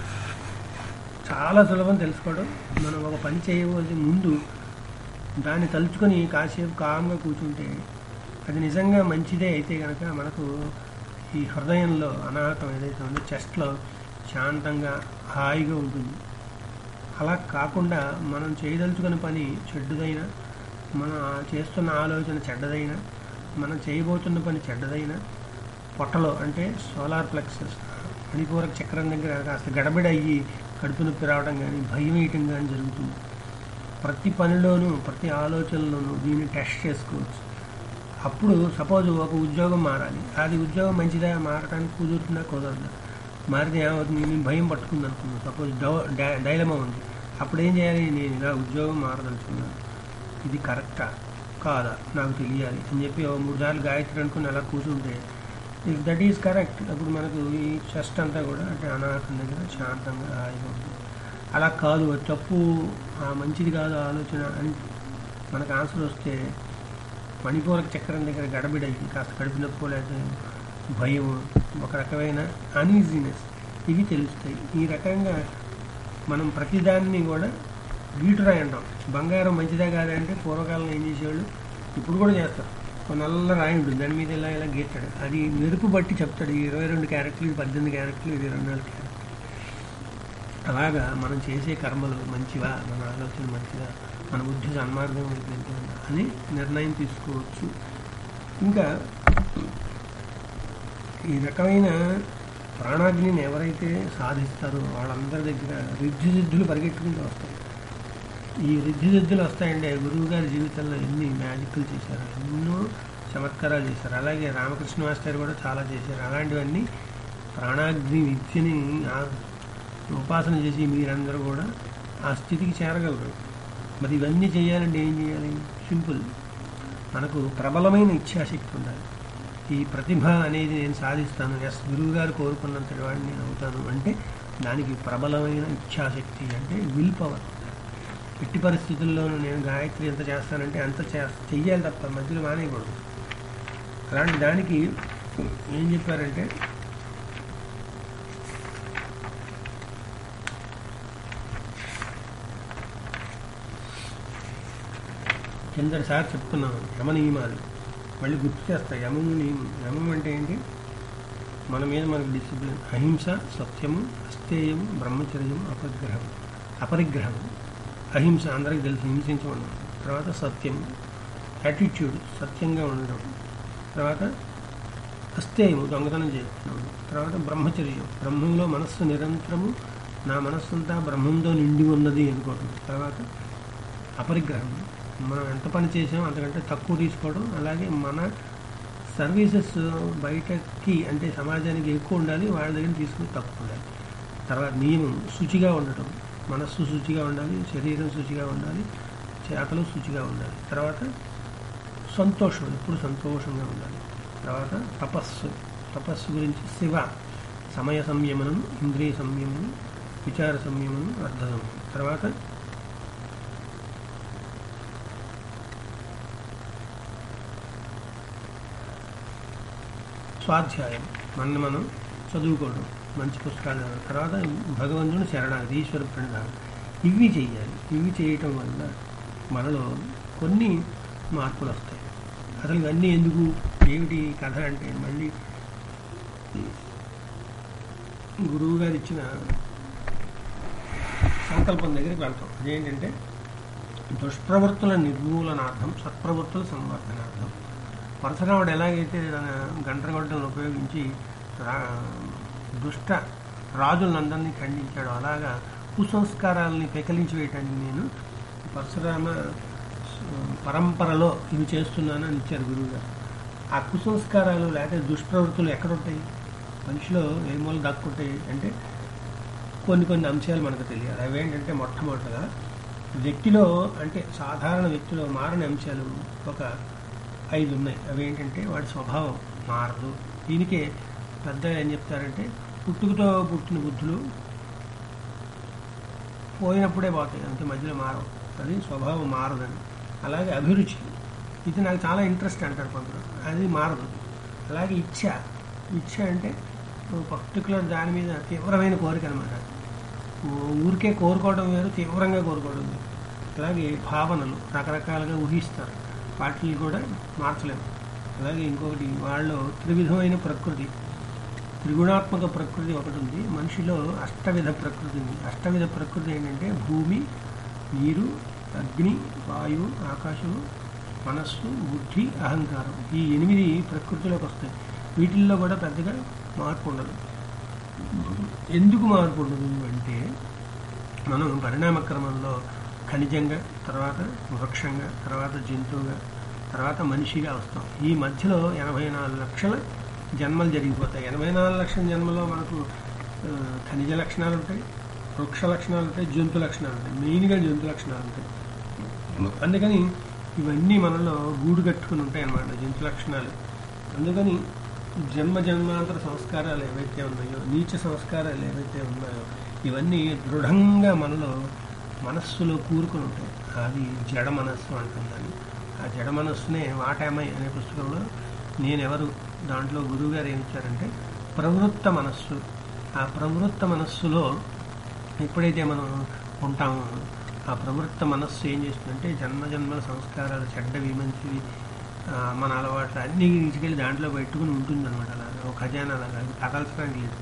చాలా సులభం తెలుసుకోవడం మనం ఒక పని చేయవలసి ముందు దాన్ని తలుచుకొని కాసేపు కామ్గా కూర్చుంటే అది నిజంగా మంచిదే అయితే కనుక మనకు ఈ హృదయంలో అనాహతం ఏదైతే ఉందో చెస్ట్లో శాంతంగా హాయిగా ఉంటుంది అలా కాకుండా మనం చేయదలుచుకున్న పని చెడ్డదైనా మనం చేస్తున్న ఆలోచన చెడ్డదైనా మనం చేయబోతున్న పని చెడ్డదైనా పొట్టలో అంటే సోలార్ ప్లెక్సెస్ మణిపూరక చక్రం దగ్గర కాస్త గడబిడ అయ్యి కడుపు నొప్పి రావడం కానీ భయం వేయటం కానీ జరుగుతుంది ప్రతి పనిలోనూ ప్రతి ఆలోచనలోనూ దీన్ని టెస్ట్ చేసుకోవచ్చు అప్పుడు సపోజ్ ఒక ఉద్యోగం మారాలి అది ఉద్యోగం మంచిదా మారడానికి కుదురుతుందా కుదరదా మారితే ఏమవుతుంది నేను భయం పట్టుకుంది అనుకున్నాను సపోజ్ డైలమా ఉంది అప్పుడు ఏం చేయాలి నేను ఇలా ఉద్యోగం మారదలుచుకున్నాను ఇది కరెక్టా కాదా నాకు తెలియాలి అని చెప్పి ఓ మూడు సార్లు గాయత్రి అనుకుని అలా కూర్చుంటే ఇఫ్ దట్ ఈస్ కరెక్ట్ అప్పుడు మనకు ఈ చెస్ట్ అంతా కూడా అంటే అనాథం దగ్గర శాంతంగా హాయిగా ఉంటుంది అలా కాదు అది తప్పు ఆ మంచిది కాదు ఆలోచన అని మనకు ఆన్సర్ వస్తే మణిపూరక చక్రం దగ్గర గడబిడయి కాస్త కడుపు నొప్పి లేకపోతే భయం ఒక రకమైన అన్ఈజీనెస్ ఇవి తెలుస్తాయి ఈ రకంగా మనం ప్రతిదాన్ని కూడా గీటురాయి అంటాం బంగారం మంచిదా కాదా అంటే పూర్వకాలంలో ఏం చేసేవాళ్ళు ఇప్పుడు కూడా చేస్తారు ఒక నల్ల రాయి ఉంటుంది దాని మీద ఇలా ఇలా గీస్తాడు అది మెరుపు బట్టి చెప్తాడు ఈ ఇరవై రెండు క్యారెక్టర్లు ఇది పద్దెనిమిది క్యారెక్టర్లు ఇది ఇరవై నాలుగు క్యారెక్టర్లు అలాగా మనం చేసే కర్మలు మంచివా మన ఆలోచన మంచిదా మన బుద్ధి సన్మార్గం వైపు వెళ్తుందా అని నిర్ణయం తీసుకోవచ్చు ఇంకా ఈ రకమైన ప్రాణాగ్నిని ఎవరైతే సాధిస్తారో వాళ్ళందరి దగ్గర రిద్ధిసిద్ధులు పరిగెట్టుకుంటూ వస్తాయి ఈ రిద్ధిసిద్ధులు వస్తాయంటే గురువు గారి జీవితంలో ఎన్ని మ్యాజిక్లు చేశారు ఎన్నో చమత్కారాలు చేశారు అలాగే రామకృష్ణ మాస్టర్ కూడా చాలా చేశారు అలాంటివన్నీ ప్రాణాగ్ని విద్యని ఆ- ఉపాసన చేసి మీరందరూ కూడా ఆ స్థితికి చేరగలరు మరి ఇవన్నీ చేయాలంటే ఏం చేయాలి సింపుల్ మనకు ప్రబలమైన ఇచ్ఛాశక్తి ఉండాలి ఈ ప్రతిభ అనేది నేను సాధిస్తాను ఎస్ గురువు గారు కోరుకున్నంతటి వాడిని నేను అవుతాను అంటే దానికి ప్రబలమైన ఇచ్ఛాశక్తి అంటే విల్ పవర్ ఎట్టి పరిస్థితుల్లోనూ నేను గాయత్రి ఎంత చేస్తానంటే అంత చే చెయ్యాలి తప్ప మధ్యలో మానేయకూడదు అలాంటి దానికి ఏం చెప్పారంటే కిందటిసారి చెప్తున్నాం యమ నియమాలు మళ్ళీ గుర్తు చేస్తాయి యమము నియమం యమం అంటే ఏంటి మన మీద మనకు డిసిప్లిన్ అహింస సత్యము అస్థేయము బ్రహ్మచర్యం అపరిగ్రహం అపరిగ్రహం అహింస అందరికి తెలిసి హింసించమన్నాం తర్వాత సత్యం యాటిట్యూడ్ సత్యంగా ఉండడం తర్వాత అస్థేయము దొంగతనం చేయడం తర్వాత బ్రహ్మచర్యం బ్రహ్మంలో మనస్సు నిరంతరము నా మనస్సంతా బ్రహ్మంతో నిండి ఉన్నది అనుకోవడం తర్వాత అపరిగ్రహం మనం ఎంత పని చేసామో అంతకంటే తక్కువ తీసుకోవడం అలాగే మన సర్వీసెస్ బయటకి అంటే సమాజానికి ఎక్కువ ఉండాలి వాళ్ళ దగ్గర తీసుకుని తక్కువ ఉండాలి తర్వాత నియమం శుచిగా ఉండటం మనస్సు శుచిగా ఉండాలి శరీరం శుచిగా ఉండాలి చేతలు శుచిగా ఉండాలి తర్వాత సంతోషం ఎప్పుడు సంతోషంగా ఉండాలి తర్వాత తపస్సు తపస్సు గురించి శివ సమయ సంయమనం ఇంద్రియ సంయమనం విచార సంయమనం అర్థ సంయమనం తర్వాత స్వాధ్యాయం మన మనం చదువుకోవడం మంచి పుస్తకాలు చదవడం తర్వాత భగవంతుని శరణాగతి ఈశ్వర ప్రణాళిక ఇవి చేయాలి ఇవి చేయటం వల్ల మనలో కొన్ని మార్పులు వస్తాయి అసలు ఇవన్నీ ఎందుకు ఏమిటి కథ అంటే మళ్ళీ గురువు గారు ఇచ్చిన సంకల్పం దగ్గరికి వెళ్తాం అదేంటంటే దుష్ప్రవృత్తుల నిర్మూలనార్థం సత్ప్రవృత్తుల సంవర్ధనార్థం పరశురాముడు ఎలాగైతే తన గంటగొడ్డలను ఉపయోగించి రా- దుష్ట రాజులందరినీ ఖండించాడో అలాగా కుసంస్కారాలని పెకలించి వేయటానికి నేను పరశురామ పరంపరలో ఇవి చేస్తున్నాను అని ఇచ్చారు గురువుగారు ఆ కుసంస్కారాలు లేకపోతే దుష్ప్రవృత్తులు ఎక్కడుంటాయి మనిషిలో ఏ మూల దక్కుంటాయి అంటే కొన్ని కొన్ని అంశాలు మనకు తెలియాలి అవేంటంటే మొట్టమొదటిగా వ్యక్తిలో అంటే సాధారణ వ్యక్తిలో మారని అంశాలు ఒక ఐదు ఉన్నాయి అవేంటంటే వాడి స్వభావం మారదు దీనికే పెద్దగా ఏం చెప్తారంటే పుట్టుకతో పుట్టిన బుద్ధులు పోయినప్పుడే పోతాయి అంతే మధ్యలో మారవు అది స్వభావం మారదని అలాగే అభిరుచి ఇది నాకు చాలా ఇంట్రెస్ట్ అంటారు కొందరు అది మారదు అలాగే ఇచ్ఛ ఇచ్ఛ అంటే పర్టికులర్ దాని మీద తీవ్రమైన కోరిక అనమాట ఊరికే కోరుకోవడం వేరు తీవ్రంగా కోరుకోవడం వేరు అలాగే భావనలు రకరకాలుగా ఊహిస్తారు వాటిని కూడా మార్చలేము అలాగే ఇంకొకటి వాళ్ళు త్రివిధమైన ప్రకృతి త్రిగుణాత్మక ప్రకృతి ఒకటి ఉంది మనిషిలో అష్టవిధ ప్రకృతి ఉంది అష్టవిధ ప్రకృతి ఏంటంటే భూమి నీరు అగ్ని వాయువు ఆకాశము మనస్సు బుద్ధి అహంకారం ఈ ఎనిమిది ప్రకృతిలోకి వస్తాయి వీటిల్లో కూడా పెద్దగా మార్పు ఉండదు ఎందుకు మార్పు ఉండదు అంటే మనం పరిణామ క్రమంలో ఖనిజంగా తర్వాత వృక్షంగా తర్వాత జంతువుగా తర్వాత మనిషిగా వస్తాం ఈ మధ్యలో ఎనభై నాలుగు లక్షల జన్మలు జరిగిపోతాయి ఎనభై నాలుగు లక్షల జన్మలో మనకు ఆ, ఖనిజ లక్షణాలు ఉంటాయి వృక్ష లక్షణాలు ఉంటాయి జంతు లక్షణాలు ఉంటాయి మెయిన్గా జంతు లక్షణాలు ఉంటాయి అందుకని ఇవన్నీ మనలో గూడు కట్టుకుని ఉంటాయి అన్నమాట జంతు లక్షణాలు అందుకని జన్మ జన్మాంతర సంస్కారాలు ఏవైతే ఉన్నాయో నీచ సంస్కారాలు ఏవైతే ఉన్నాయో ఇవన్నీ దృఢంగా మనలో మనస్సులో కూరుకుని ఉంటాయి అది జడ మనస్సు అంటుందని ఆ జడ మనస్సునే వాటామై అనే పుస్తకంలో నేనెవరు దాంట్లో గురువుగారు ఏమి ఇచ్చారంటే ప్రవృత్త మనస్సు ఆ ప్రవృత్త మనస్సులో ఎప్పుడైతే మనం ఉంటామో ఆ ప్రవృత్త మనస్సు ఏం చేస్తుందంటే జన్మ జన్మల సంస్కారాలు చెడ్డవి మంచివి ఆ, మన అలవాట్లు అన్నీ తీసుకెళ్ళి దాంట్లో పెట్టుకుని ఉంటుంది అనమాట అలాగా ఒక ఖజానా అలాగా అది కదల్చడానికి లేదు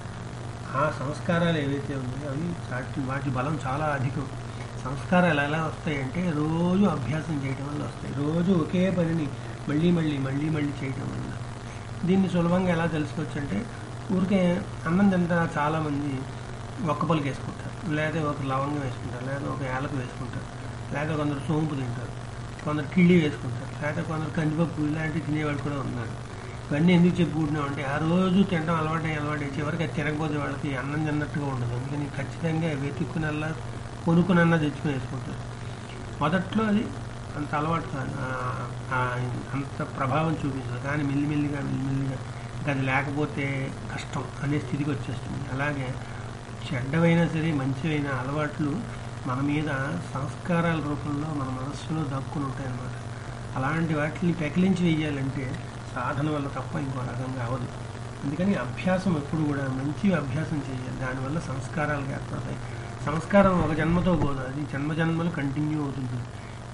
ఆ సంస్కారాలు ఏవైతే ఉన్నాయో అవి వాటి వాటి బలం చాలా అధికం సంస్కారాలు ఎలా వస్తాయంటే రోజు అభ్యాసం చేయడం వల్ల వస్తాయి రోజు ఒకే పనిని మళ్ళీ మళ్ళీ మళ్ళీ మళ్ళీ చేయడం వల్ల దీన్ని సులభంగా ఎలా తెలుసుకోవచ్చు అంటే ఊరికే అన్నం తింటా చాలామంది ఒక్క పలుకు వేసుకుంటారు లేదా ఒక లవంగం వేసుకుంటారు లేదా ఒక యాలకు వేసుకుంటారు లేదా కొందరు సోంపు తింటారు కొందరు కిళ్ళి వేసుకుంటారు లేదా కొందరు కందిపప్పు ఇలాంటివి తినేవాళ్ళు కూడా ఉన్నారు ఇవన్నీ ఎందుకు చెప్పుకుంటున్నాం అంటే ఆ రోజు తినడం అలవాటు అలవాటు చివరికి అది తినకపోతే వాళ్ళకి అన్నం తిన్నట్టుగా ఉండదు అందుకని ఖచ్చితంగా వెతుక్కునల్లా కొనుక్కునన్నా తెచ్చుకుని వేసుకుంటారు మొదట్లో అది అంత అలవాటు కాదు ఆ- ఆ అంత ప్రభావం చూపించదు కానీ మెల్లిమెల్లిగా మెల్లిమెల్లిగా ఇంకా అది లేకపోతే కష్టం అనే స్థితికి వచ్చేస్తుంది అలాగే చెడ్డవైనా సరే మంచివైన అలవాట్లు మన మీద సంస్కారాల రూపంలో మన మనస్సులో దక్కుని ఉంటాయి అన్నమాట అలాంటి వాటిని పెకిలించి వేయాలంటే సాధన వల్ల తప్ప ఇంకో రకంగా అవ్వదు అందుకని అభ్యాసం ఎప్పుడు కూడా మంచి అభ్యాసం చేయాలి దానివల్ల సంస్కారాలు ఏర్పడతాయి సంస్కారం ఒక జన్మతో పోదు అది జన్మ జన్మలు కంటిన్యూ అవుతుంది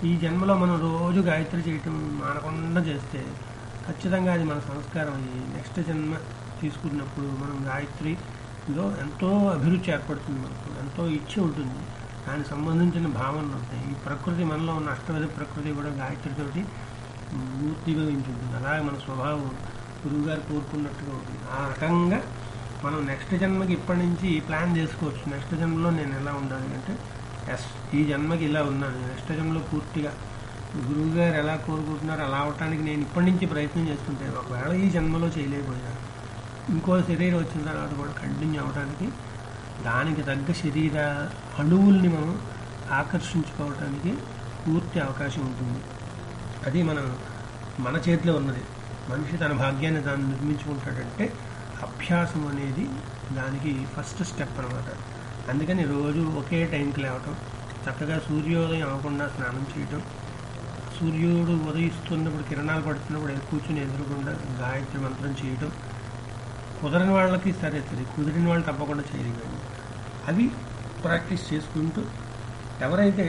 ఈ జన్మలో మనం రోజు గాయత్రి చేయటం మానకుండా చేస్తే ఖచ్చితంగా అది మన సంస్కారం అయ్యి నెక్స్ట్ జన్మ తీసుకున్నప్పుడు మనం గాయత్రిలో ఎంతో అభిరుచి ఏర్పడుతుంది మనకు ఎంతో ఇచ్చి ఉంటుంది దానికి సంబంధించిన భావనలు ఉంటాయి ఈ ప్రకృతి మనలో ఉన్న అష్టవిధ ప్రకృతి కూడా గాయత్రితోటి మూర్తిభవించి ఉంటుంది అలాగే మన స్వభావం గురువుగారు కోరుకున్నట్టుగా ఉంటుంది ఆ రకంగా మనం నెక్స్ట్ జన్మకి ఇప్పటి నుంచి ప్లాన్ చేసుకోవచ్చు నెక్స్ట్ జన్మలో నేను ఎలా ఉండాలి అంటే ఎస్ ఈ జన్మకి ఇలా ఉన్నాను నెక్స్ట్ జన్మలో పూర్తిగా గురువు గారు ఎలా కోరుకుంటున్నారో అలా అవటానికి నేను ఇప్పటి నుంచి ప్రయత్నం చేస్తుంటే ఒకవేళ ఈ జన్మలో చేయలేకపోయినా ఇంకో శరీరం వచ్చిన తర్వాత కూడా కంటిన్యూ అవ్వడానికి దానికి తగ్గ శరీర అణువుల్ని మనం ఆకర్షించుకోవటానికి పూర్తి అవకాశం ఉంటుంది అది మన మన చేతిలో ఉన్నది మనిషి తన భాగ్యాన్ని దాన్ని నిర్మించుకుంటాడంటే అభ్యాసం అనేది దానికి ఫస్ట్ స్టెప్ అనమాట అందుకని రోజు ఒకే టైంకి లేవటం చక్కగా సూర్యోదయం అవ్వకుండా స్నానం చేయటం సూర్యుడు ఉదయిస్తున్నప్పుడు కిరణాలు పడుతున్నప్పుడు కూర్చుని ఎదురుకుండా గాయత్రి మంత్రం చేయటం కుదరని వాళ్ళకి సరే సరే కుదిరిన వాళ్ళు తప్పకుండా చేయగలరు అవి ప్రాక్టీస్ చేసుకుంటూ ఎవరైతే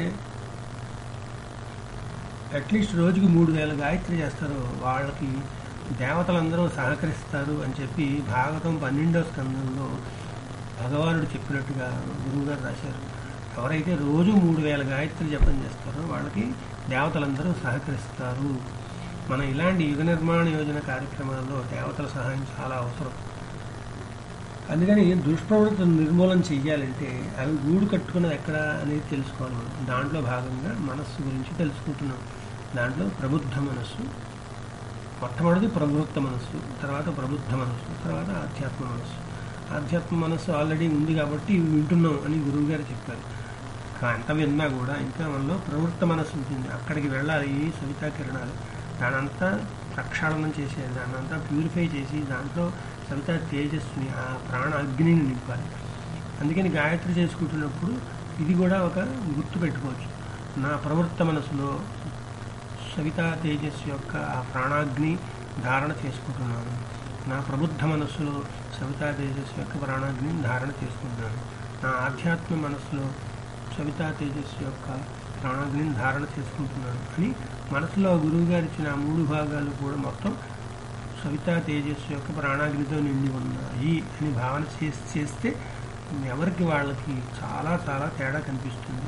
అట్లీస్ట్ రోజుకి మూడు వేల గాయత్రి చేస్తారో వాళ్ళకి దేవతలందరూ సహకరిస్తారు అని చెప్పి భాగవతం పన్నెండో స్కందంలో భగవానుడు చెప్పినట్టుగా గురువుగారు రాశారు ఎవరైతే రోజు మూడు వేల గాయత్రి జపం చేస్తారో వాళ్ళకి దేవతలందరూ సహకరిస్తారు మన ఇలాంటి యుగ నిర్మాణ యోజన కార్యక్రమాల్లో దేవతల సహాయం చాలా అవసరం అందుకని దుష్ప్రవృత్తిని నిర్మూలన చెయ్యాలంటే అవి గూడు కట్టుకున్నది ఎక్కడ అనేది తెలుసుకోవాలి మనం దాంట్లో భాగంగా మనస్సు గురించి తెలుసుకుంటున్నాం దాంట్లో ప్రబుద్ధ మనస్సు మొట్టమొదటిది ప్రవృత్త మనస్సు తర్వాత ప్రబుద్ధ మనస్సు తర్వాత ఆధ్యాత్మ మనస్సు ఆధ్యాత్మ మనస్సు ఆల్రెడీ ఉంది కాబట్టి ఇవి వింటున్నాం అని గురువు గారు చెప్పారు అంత విన్నా కూడా ఇంకా మనలో ప్రవృత్త మనస్సు ఉంటుంది అక్కడికి వెళ్ళాలి ఈ సవితా కిరణాలు దానంతా ప్రక్షాళనం చేసేది దానంతా ప్యూరిఫై చేసి దాంట్లో సవితా తేజస్సుని ఆ ప్రాణ అగ్నిని నింపాలి అందుకని గాయత్రి చేసుకుంటున్నప్పుడు ఇది కూడా ఒక గుర్తు పెట్టుకోవచ్చు నా ప్రవృత్త మనసులో సవితా తేజస్సు యొక్క ఆ ప్రాణాగ్ని ధారణ చేసుకుంటున్నాను నా ప్రబుద్ధ మనస్సులో సవితా తేజస్సు యొక్క ప్రాణాగ్నిని ధారణ చేసుకుంటున్నాను నా ఆధ్యాత్మ మనస్సులో సవితా తేజస్సు యొక్క ప్రాణాగ్నిని ధారణ చేసుకుంటున్నాను అని మనసులో గురువు గారు ఇచ్చిన ఆ మూడు భాగాలు కూడా మొత్తం సవితా తేజస్సు యొక్క ప్రాణాగ్నితో నిండి ఉన్నాయి అని భావన చేసి చేస్తే ఎవరికి వాళ్ళకి చాలా చాలా తేడా కనిపిస్తుంది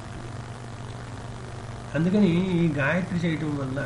అందుకని ఈ గాయత్రి చేయటం వల్ల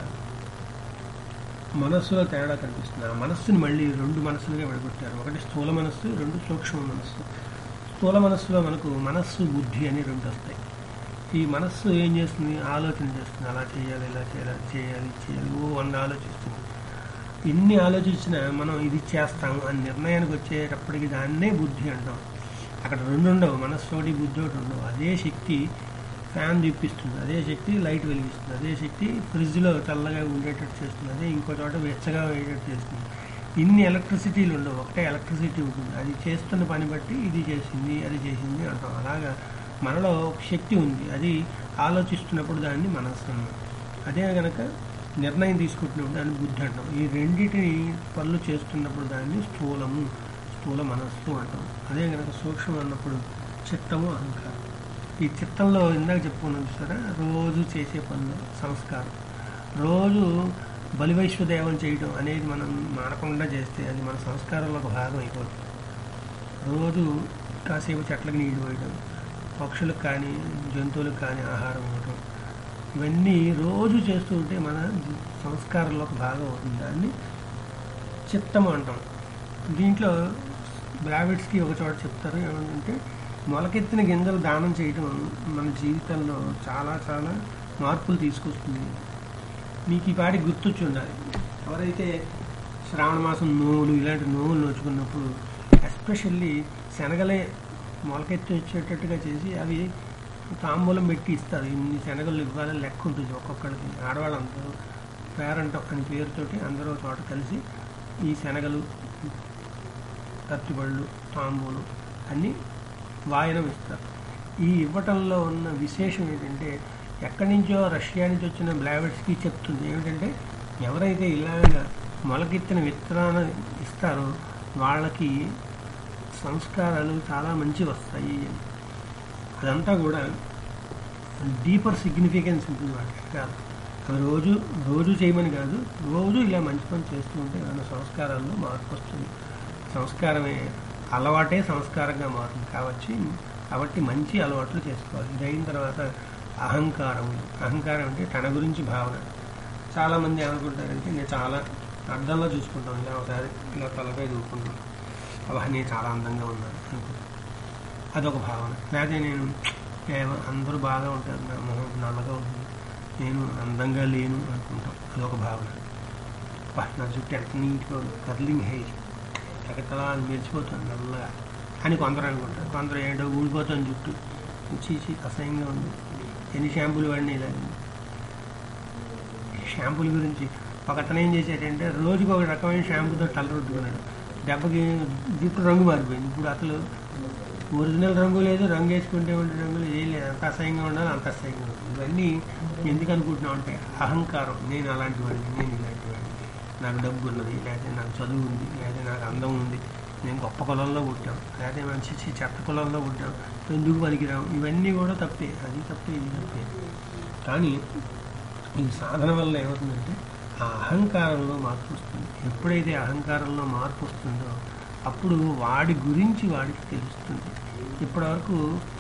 మనస్సులో తేడా కనిపిస్తుంది ఆ మనస్సుని మళ్ళీ రెండు మనస్సులుగా విడగొట్టారు ఒకటి స్థూల మనస్సు రెండు సూక్ష్మ మనస్సు స్థూల మనస్సులో మనకు మనస్సు బుద్ధి అని రెండు వస్తాయి ఈ మనస్సు ఏం చేస్తుంది ఆలోచన చేస్తుంది అలా చేయాలి ఇలా చేయాలి అది చేయాలి ఇది చేయాలి ఓ వంద ఆలోచిస్తుంది ఇన్ని ఆలోచించినా మనం ఇది చేస్తాం అని నిర్ణయానికి వచ్చేటప్పటికి దాన్నే బుద్ధి అంటాం అక్కడ రెండు ఉండవు మనస్సు ఒకటి బుద్ధి ఒకటి ఉండవు అదే శక్తి ఫ్యాన్ తిప్పిస్తుంది అదే శక్తి లైట్ వెలిగిస్తుంది అదే శక్తి ఫ్రిడ్జ్లో చల్లగా ఉండేటట్టు చేస్తుంది అదే ఇంకో చోట వెచ్చగా ఉండేటట్టు చేస్తుంది ఇన్ని ఎలక్ట్రిసిటీలు ఉండవు ఒకటే ఎలక్ట్రిసిటీ ఉంటుంది అది చేస్తున్న పని బట్టి ఇది చేసింది అది చేసింది అంటాం అలాగా మనలో ఒక శక్తి ఉంది అది ఆలోచిస్తున్నప్పుడు దాన్ని మనస్సు అన్నాం అదే కనుక నిర్ణయం తీసుకుంటున్నప్పుడు దాన్ని బుద్ధి అంటాం ఈ రెండింటిని పనులు చేస్తున్నప్పుడు దాన్ని స్థూలము స్థూల మనస్సు అంటాం అదే కనుక సూక్ష్మం అన్నప్పుడు చిత్తము అహంకారం ఈ చిత్తంలో ఇందాక చెప్పుకున్నాం చూసారా రోజు చేసే పనులు సంస్కారం రోజు బలివైశ్వదేవం చేయడం అనేది మనం మానకుండా చేస్తే అది మన సంస్కారంలో ఒక భాగం అయిపోతుంది రోజు కాసేపు చెట్లకు నీళ్ళు పోయడం పక్షులకు కానీ జంతువులకు కానీ ఆహారం ఇవ్వడం ఇవన్నీ రోజు చేస్తూ ఉంటే మన సంస్కారంలో ఒక భాగం అవుతుంది దాన్ని చిత్తము అంటాం దీంట్లో బ్రావిడ్స్కి ఒక చోట చెప్తారు ఏమంటే మొలకెత్తిన గింజలు దానం చేయడం మన జీవితంలో చాలా చాలా మార్పులు తీసుకొస్తుంది మీకు ఈ పాటి గుర్తొచ్చి ఉండాలి ఎవరైతే శ్రావణ మాసం నోవులు ఇలాంటి నోవులు నోచుకున్నప్పుడు ఎస్పెషల్లీ శనగలే మొలకెత్తి వచ్చేటట్టుగా చేసి అవి తాంబూలం పెట్టి ఇస్తారు ఇన్ని శనగలు ఇవ్వాలని లెక్క ఉంటుంది ఒక్కొక్కరికి ఆడవాళ్ళందరూ పేరంట అని పేరుతోటి అందరూ ఒక చోట కలిసి ఈ శనగలు కత్తిబళ్ళు తాంబూలు అన్నీ వాయనం ఇస్తారు ఈ ఇవ్వటంలో ఉన్న విశేషం ఏంటంటే ఎక్కడి నుంచో రష్యా నుంచి వచ్చిన బ్లావెట్స్కి చెప్తుంది ఏమిటంటే ఎవరైతే ఇలాగ మొలకెత్తిన విత్తనాలు ఇస్తారో వాళ్ళకి సంస్కారాలు చాలా మంచి వస్తాయి అని అదంతా కూడా డీపర్ సిగ్నిఫికెన్స్ ఉంటుంది వాటి వెనకాల అది రోజు రోజు చేయమని కాదు రోజు ఇలా మంచి పని చేస్తూ ఉంటే మన సంస్కారాల్లో మార్పు వస్తుంది సంస్కారమే అలవాటే సంస్కారంగా మారుతుంది కాబట్టి కాబట్టి మంచి అలవాట్లు చేసుకోవాలి ఇది అయిన తర్వాత అహంకారం అహంకారం అంటే తన గురించి భావన చాలామంది ఏమనుకుంటారంటే నేను చాలా అర్థంలో చూసుకుంటాను ఇలా ఒకసారి ఇలా తలపై దూకుంటాను అబ్బా నేను చాలా అందంగా ఉన్నాను అనుకుంటాను అదొక భావన లేకపోతే నేను ఏమో అందరూ బాగా ఉంటారు నా మొహం నల్లగా ఉంటుంది నేను అందంగా లేను అనుకుంటాం అదొక భావన అబ్బా నా జుట్టు ఎంత నీట్గా ఉంది కర్లింగ్ హెయిర్ ఎక్కడలా మెరిచిపోతుంది నల్లగా అని కొందరు అనుకుంటారు కొందరు ఏంటో ఊడిపోతుంది జుట్టు చీచి అసహ్యంగా ఉంది ఎన్ని షాంపూలు వాడినా ఇలా షాంపూల గురించి ఒక అతను ఏం చేశాడంటే రోజుకి ఒక రకమైన షాంపూతో తల రుద్దుకున్నాడు దెబ్బకి జుట్టు రంగు మారిపోయింది ఇప్పుడు అసలు ఒరిజినల్ రంగు లేదు రంగు వేసుకుంటే ఉండే రంగు లేదు ఏం లేదు అంత అసహ్యంగా ఉండాలి అంత అసహ్యంగా ఉండాలి ఇవన్నీ ఎందుకు అనుకుంటున్నాం అంటే అహంకారం నేను అలాంటి వాడిని నేను ఇలాంటి వాడిని నాకు డబ్బు ఉన్నది లేకపోతే నాకు చదువు ఉంది లేకపోతే నాకు అందం ఉంది నేను గొప్ప కులంలో పుట్టాం లేకపోతే మంచి చి- చెత్త కులంలో పుట్టాం ఎందుకు పనికిరాం ఇవన్నీ కూడా తప్పే అది తప్పే ఇది తప్పే కానీ ఈ సాధన వల్ల ఏమవుతుందంటే ఆ అహంకారంలో మార్పు వస్తుంది ఎప్పుడైతే అహంకారంలో మార్పు వస్తుందో అప్పుడు వాడి గురించి వాడికి తెలుస్తుంది ఇప్పటివరకు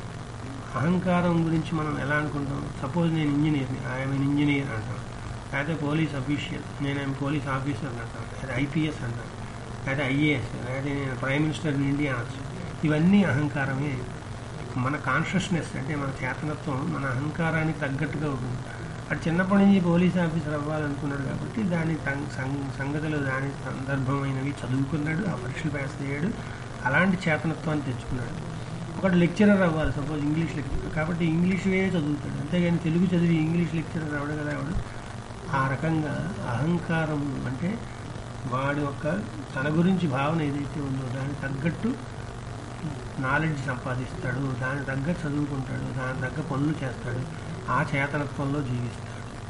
అహంకారం గురించి మనం ఎలా అనుకుంటాం సపోజ్ నేను ఇంజనీర్ని ఐఎమ్ ఇంజనీర్ అంటాం లేకపోతే పోలీస్ అఫీషియల్ నేను పోలీస్ ఆఫీసర్ అంటాం లేదా ఐపీఎస్ అంటాం లేదా ఐఏఎస్ లేదా నేను ప్రైమ్ మినిస్టర్ ఇండియా అనొచ్చు ఇవన్నీ అహంకారమే మన కాన్షియస్నెస్ అంటే మన చేతనత్వం మన అహంకారానికి తగ్గట్టుగా ఉంటుంది అటు చిన్నప్పటి నుంచి పోలీస్ ఆఫీసర్ అవ్వాలనుకున్నాడు కాబట్టి దాని సం- సం- సంగతులు దాని సందర్భమైనవి చదువుకున్నాడు ఆ పరీక్షలు పాస్ అయ్యాడు అలాంటి చేతనత్వాన్ని తెచ్చుకున్నాడు ఒకటి లెక్చరర్ అవ్వాలి సపోజ్ ఇంగ్లీష్ లెక్చరర్ కాబట్టి ఇంగ్లీషే చదువుతాడు అంతేగాని తెలుగు చదివి ఇంగ్లీష్ లెక్చరర్ అవడు కదా ఆవిడ ఆ రకంగా అహంకారం అంటే వాడి యొక్క తన గురించి భావన ఏదైతే ఉందో దానికి తగ్గట్టు నాలెడ్జ్ సంపాదిస్తాడు దానికి తగ్గట్టు చదువుకుంటాడు దానికి తగ్గ పనులు చేస్తాడు ఆ చేతనత్వంలో జీవిస్తాడు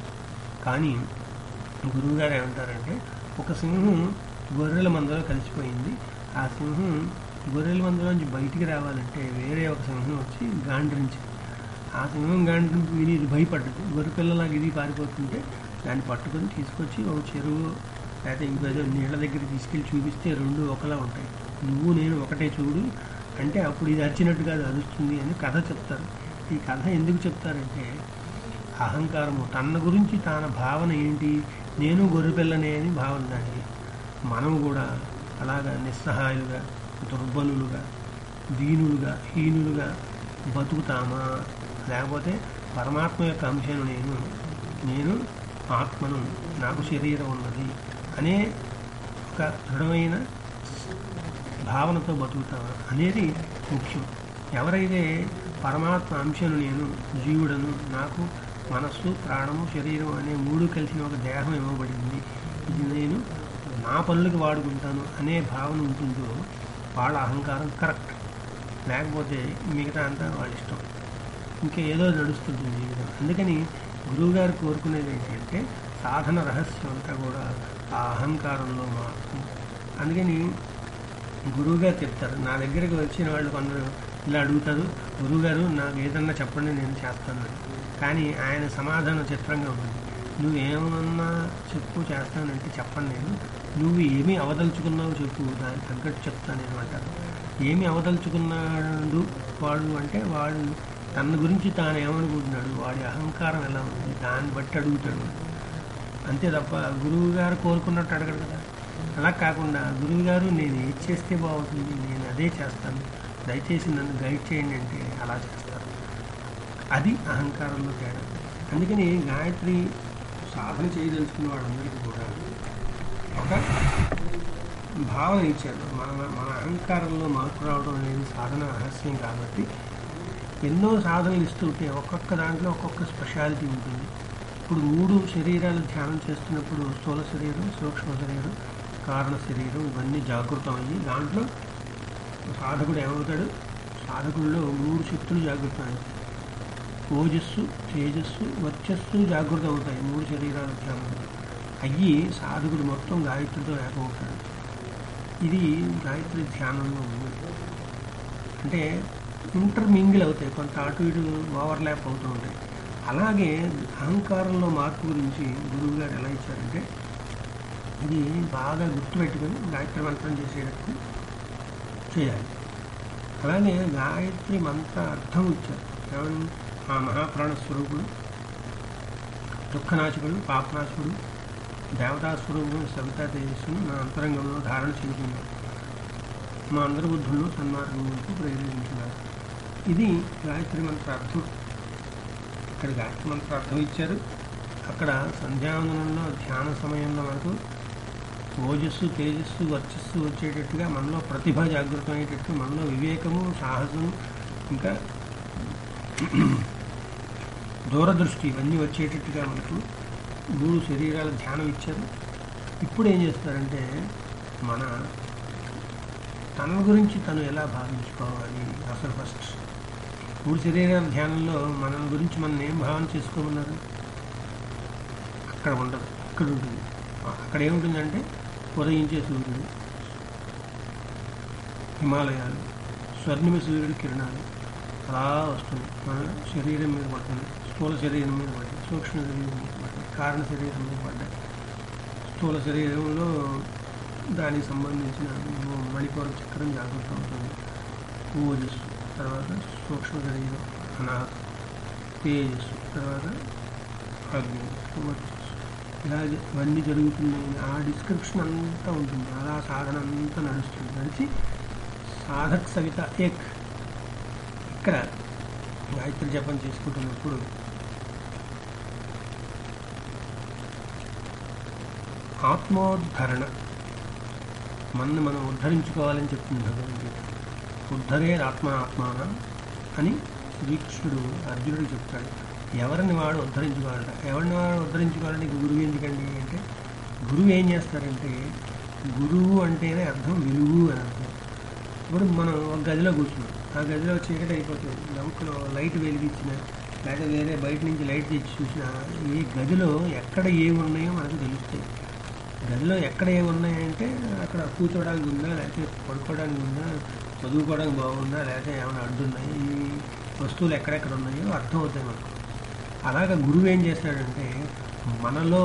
కానీ గురువుగారు ఏమంటారంటే ఒక సింహం గొర్రెల మందలో కలిసిపోయింది ఆ సింహం గొర్రెల మందలోంచి బయటికి రావాలంటే వేరే ఒక సింహం వచ్చి గాండ్రించింది ఆ సింహం గాండ్రించి విని ఇది భయపడ్డది గొర్రె పిల్లలాగా ఇది పారిపోతుంటే దాన్ని పట్టుకొని తీసుకొచ్చి ఒక చెరువు లేకపోతే ఇంకేదో నీళ్ళ దగ్గర తీసుకెళ్ళి చూపిస్తే రెండు ఒకలా ఉంటాయి నువ్వు నేను ఒకటే చూడు అంటే అప్పుడు ఇది అరిచినట్టుగా అది అరుస్తుంది అని కథ చెప్తారు ఈ కథ ఎందుకు చెప్తారంటే అహంకారము తన గురించి తన భావన ఏంటి నేను గొర్రెపిల్లనే అని భావన దానికి మనం కూడా అలాగా నిస్సహాయులుగా దుర్బలులుగా దీనులుగా హీనులుగా బతుకుతామా లేకపోతే పరమాత్మ యొక్క అంశాన్ని నేను నేను ఆత్మను నాకు శరీరం ఉన్నది అనే ఒక దృఢమైన భావనతో బతుకుతామా అనేది ముఖ్యం ఎవరైతే పరమాత్మ అంశను నేను జీవుడను నాకు మనస్సు ప్రాణము శరీరం అనే మూడు కలిసిన ఒక దేహం ఇవ్వబడింది ఇది నేను నా పనులకు వాడుకుంటాను అనే భావన ఉంటుందో వాళ్ళ అహంకారం కరెక్ట్ లేకపోతే మిగతా అంతా వాళ్ళ ఇష్టం ఇంకా ఏదో నడుస్తుంది జీవితం అందుకని గురువుగారు కోరుకునేది ఏంటంటే సాధన రహస్యం అంతా కూడా ఆ అహంకారంలో మార్పు అందుకని గురువుగారు చెప్తారు నా దగ్గరికి వచ్చిన వాళ్ళు కొందరు ఇలా అడుగుతారు గురువుగారు నాకు ఏదన్నా చెప్పండి నేను చేస్తాను అని కానీ ఆయన సమాధానం చిత్రంగా ఉంటుంది నువ్వు ఏమన్నా చెప్పు చేస్తానంటే చెప్పను నేను నువ్వు ఏమి అవదలుచుకున్నావు చెప్పు దానికి తగ్గట్టు చెప్తాను నేను అంటారు ఏమి అవదలుచుకున్నాడు వాడు అంటే వాడు తన గురించి తాను ఏమనుకుంటున్నాడు వాడి అహంకారం ఎలా ఉంది దాన్ని బట్టి అడుగుతాడు అంతే తప్ప గురువు గారు కోరుకున్నట్టు అడగడు కదా అలా కాకుండా గురువు గారు నేను ఏది చేస్తే బాగుంటుంది నేను అదే చేస్తాను దయచేసి నన్ను గైడ్ చేయండి అంటే అలా చేస్తారు అది అహంకారంలో తేడా అందుకని గాయత్రి సాధన చేయదలుచుకున్న వాళ్ళందరికీ కూడా ఒక భావన ఇచ్చారు మన మన అహంకారంలో మార్పు రావడం అనేది సాధన రహస్యం కాబట్టి ఎన్నో సాధనలు ఇస్తుంటే ఒక్కొక్క దాంట్లో ఒక్కొక్క స్పెషాలిటీ ఉంటుంది ఇప్పుడు మూడు శరీరాలు ధ్యానం చేస్తున్నప్పుడు స్థూల శరీరం సూక్ష్మ శరీరం కారణ శరీరం ఇవన్నీ జాగృతం అయ్యి దాంట్లో సాధకుడు ఏమవుతాడు సాధకుడిలో మూడు శక్తులు జాగృతం అవుతాయి ఓజస్సు తేజస్సు వర్చస్సు జాగృతం అవుతాయి మూడు శరీరాల ధ్యానంలో అయ్యి సాధకుడు మొత్తం గాయత్రితో ఏకమవుతాడు ఇది గాయత్రి ధ్యానంలో ఉంది అంటే ఇంటర్మింగిల్ అవుతాయి కొంత అటు ఇటు ఓవర్లాప్ అవుతూ ఉంటాయి అలాగే అహంకారంలో మార్పు గురించి గురువు గారు ఎలా ఇచ్చారంటే ఇది బాగా గుర్తుపెట్టుకొని గాయత్రి మంత్రం చేసేటప్పుడు చేయాలి అలాగే గాయత్రి మంత్ర అర్థం ఇచ్చారు ఏమని ఆ మహాప్రాణ స్వరూపుడు దుఃఖనాశకుడు పాపనాశకుడు దేవతా స్వరూపం సవితా తేజస్సును నా అంతరంగంలో ధారణ చేసుకున్నారు మా అందరి బుద్ధులను సన్మార్గంలోకి ప్రేరేపించినారు ఇది గాయత్రి మంత్ర అర్థం ఇక్కడ గాయత్రి మంత్ర అర్థం ఇచ్చారు అక్కడ సంధ్యావందనంలో ధ్యాన సమయంలో మనకు ఓజస్సు తేజస్సు వర్చస్సు వచ్చేటట్టుగా మనలో ప్రతిభ జాగృతం అయ్యేటట్టు మనలో వివేకము సాహసం ఇంకా దూరదృష్టి ఇవన్నీ వచ్చేటట్టుగా మనకు మూడు శరీరాల ధ్యానం ఇచ్చారు ఇప్పుడు ఏం చేస్తారంటే మన తన గురించి తను ఎలా భావించుకోవాలి అసలు ఫస్ట్ మూడు శరీరాల ధ్యానంలో మన గురించి మనం ఏం భావన చేసుకోమన్నారు అక్కడ ఉండదు ఇక్కడ ఉంటుంది అక్కడ ఏముంటుందంటే ఉదయించే సూర్యుడు హిమాలయాలు స్వర్ణిమ సూర్యుడి కిరణాలు అలా వస్తుంది మన శరీరం మీద పడుతుంది స్థూల శరీరం మీద పడ్డాయి సూక్ష్మ శరీరం మీద పడ్డాయి కారణ శరీరం మీద పడ్డాయి స్థూల శరీరంలో దానికి సంబంధించిన మణిపూర చక్రం జాగ్రత్త అవుతుంది ఓజస్సు తర్వాత సూక్ష్మ శరీరం అనాథ తేజస్సు తర్వాత అగ్ని వర్చస్సు ఇలా ఇవన్నీ జరుగుతున్నాయి ఆ డిస్క్రిప్షన్ అంతా ఉంటుంది అలా సాధన అంతా నడుస్తుంది నడిచి సాధక్ సవిత ఏక్ ఇక్కడ గాయత్రి జపం చేసుకుంటున్నప్పుడు ఆత్మోద్ధరణ మనని మనం ఉద్ధరించుకోవాలని చెప్తుంది భగవద్గీత ఉద్ధరే ఆత్మ ఆత్మాన అని శ్రీకృష్ణుడు అర్జునుడికి చెప్తాడు ఎవరిని వాడు ఉద్ధరించుకోవాలట ఎవరిని వాడు ఉద్ధరించుకోవాలంటే గురువు ఎందుకండి అంటే గురువు ఏం చేస్తారంటే గురువు అంటేనే అర్థం వెలుగు అని అర్థం ఇప్పుడు మనం ఒక గదిలో కూర్చున్నాం ఆ గదిలో చీకటి అయిపోతుంది నౌకలో లైట్ వెలిగించిన లేదా వేరే బయట నుంచి లైట్ తెచ్చి చూసినా ఈ గదిలో ఎక్కడ ఏమి ఉన్నాయో మనకు తెలుస్తాయి గదిలో ఎక్కడ ఏమి ఉన్నాయంటే అక్కడ కూర్చోడానికి ఉందా లేకపోతే పడుకోవడానికి ఉందా చదువుకోవడానికి బాగుందా లేకపోతే ఏమైనా అడ్డున్నాయి ఈ వస్తువులు ఎక్కడెక్కడ ఉన్నాయో అర్థం అవుతాయి మనకు అలాగ గురువు ఏం చేస్తాడంటే మనలో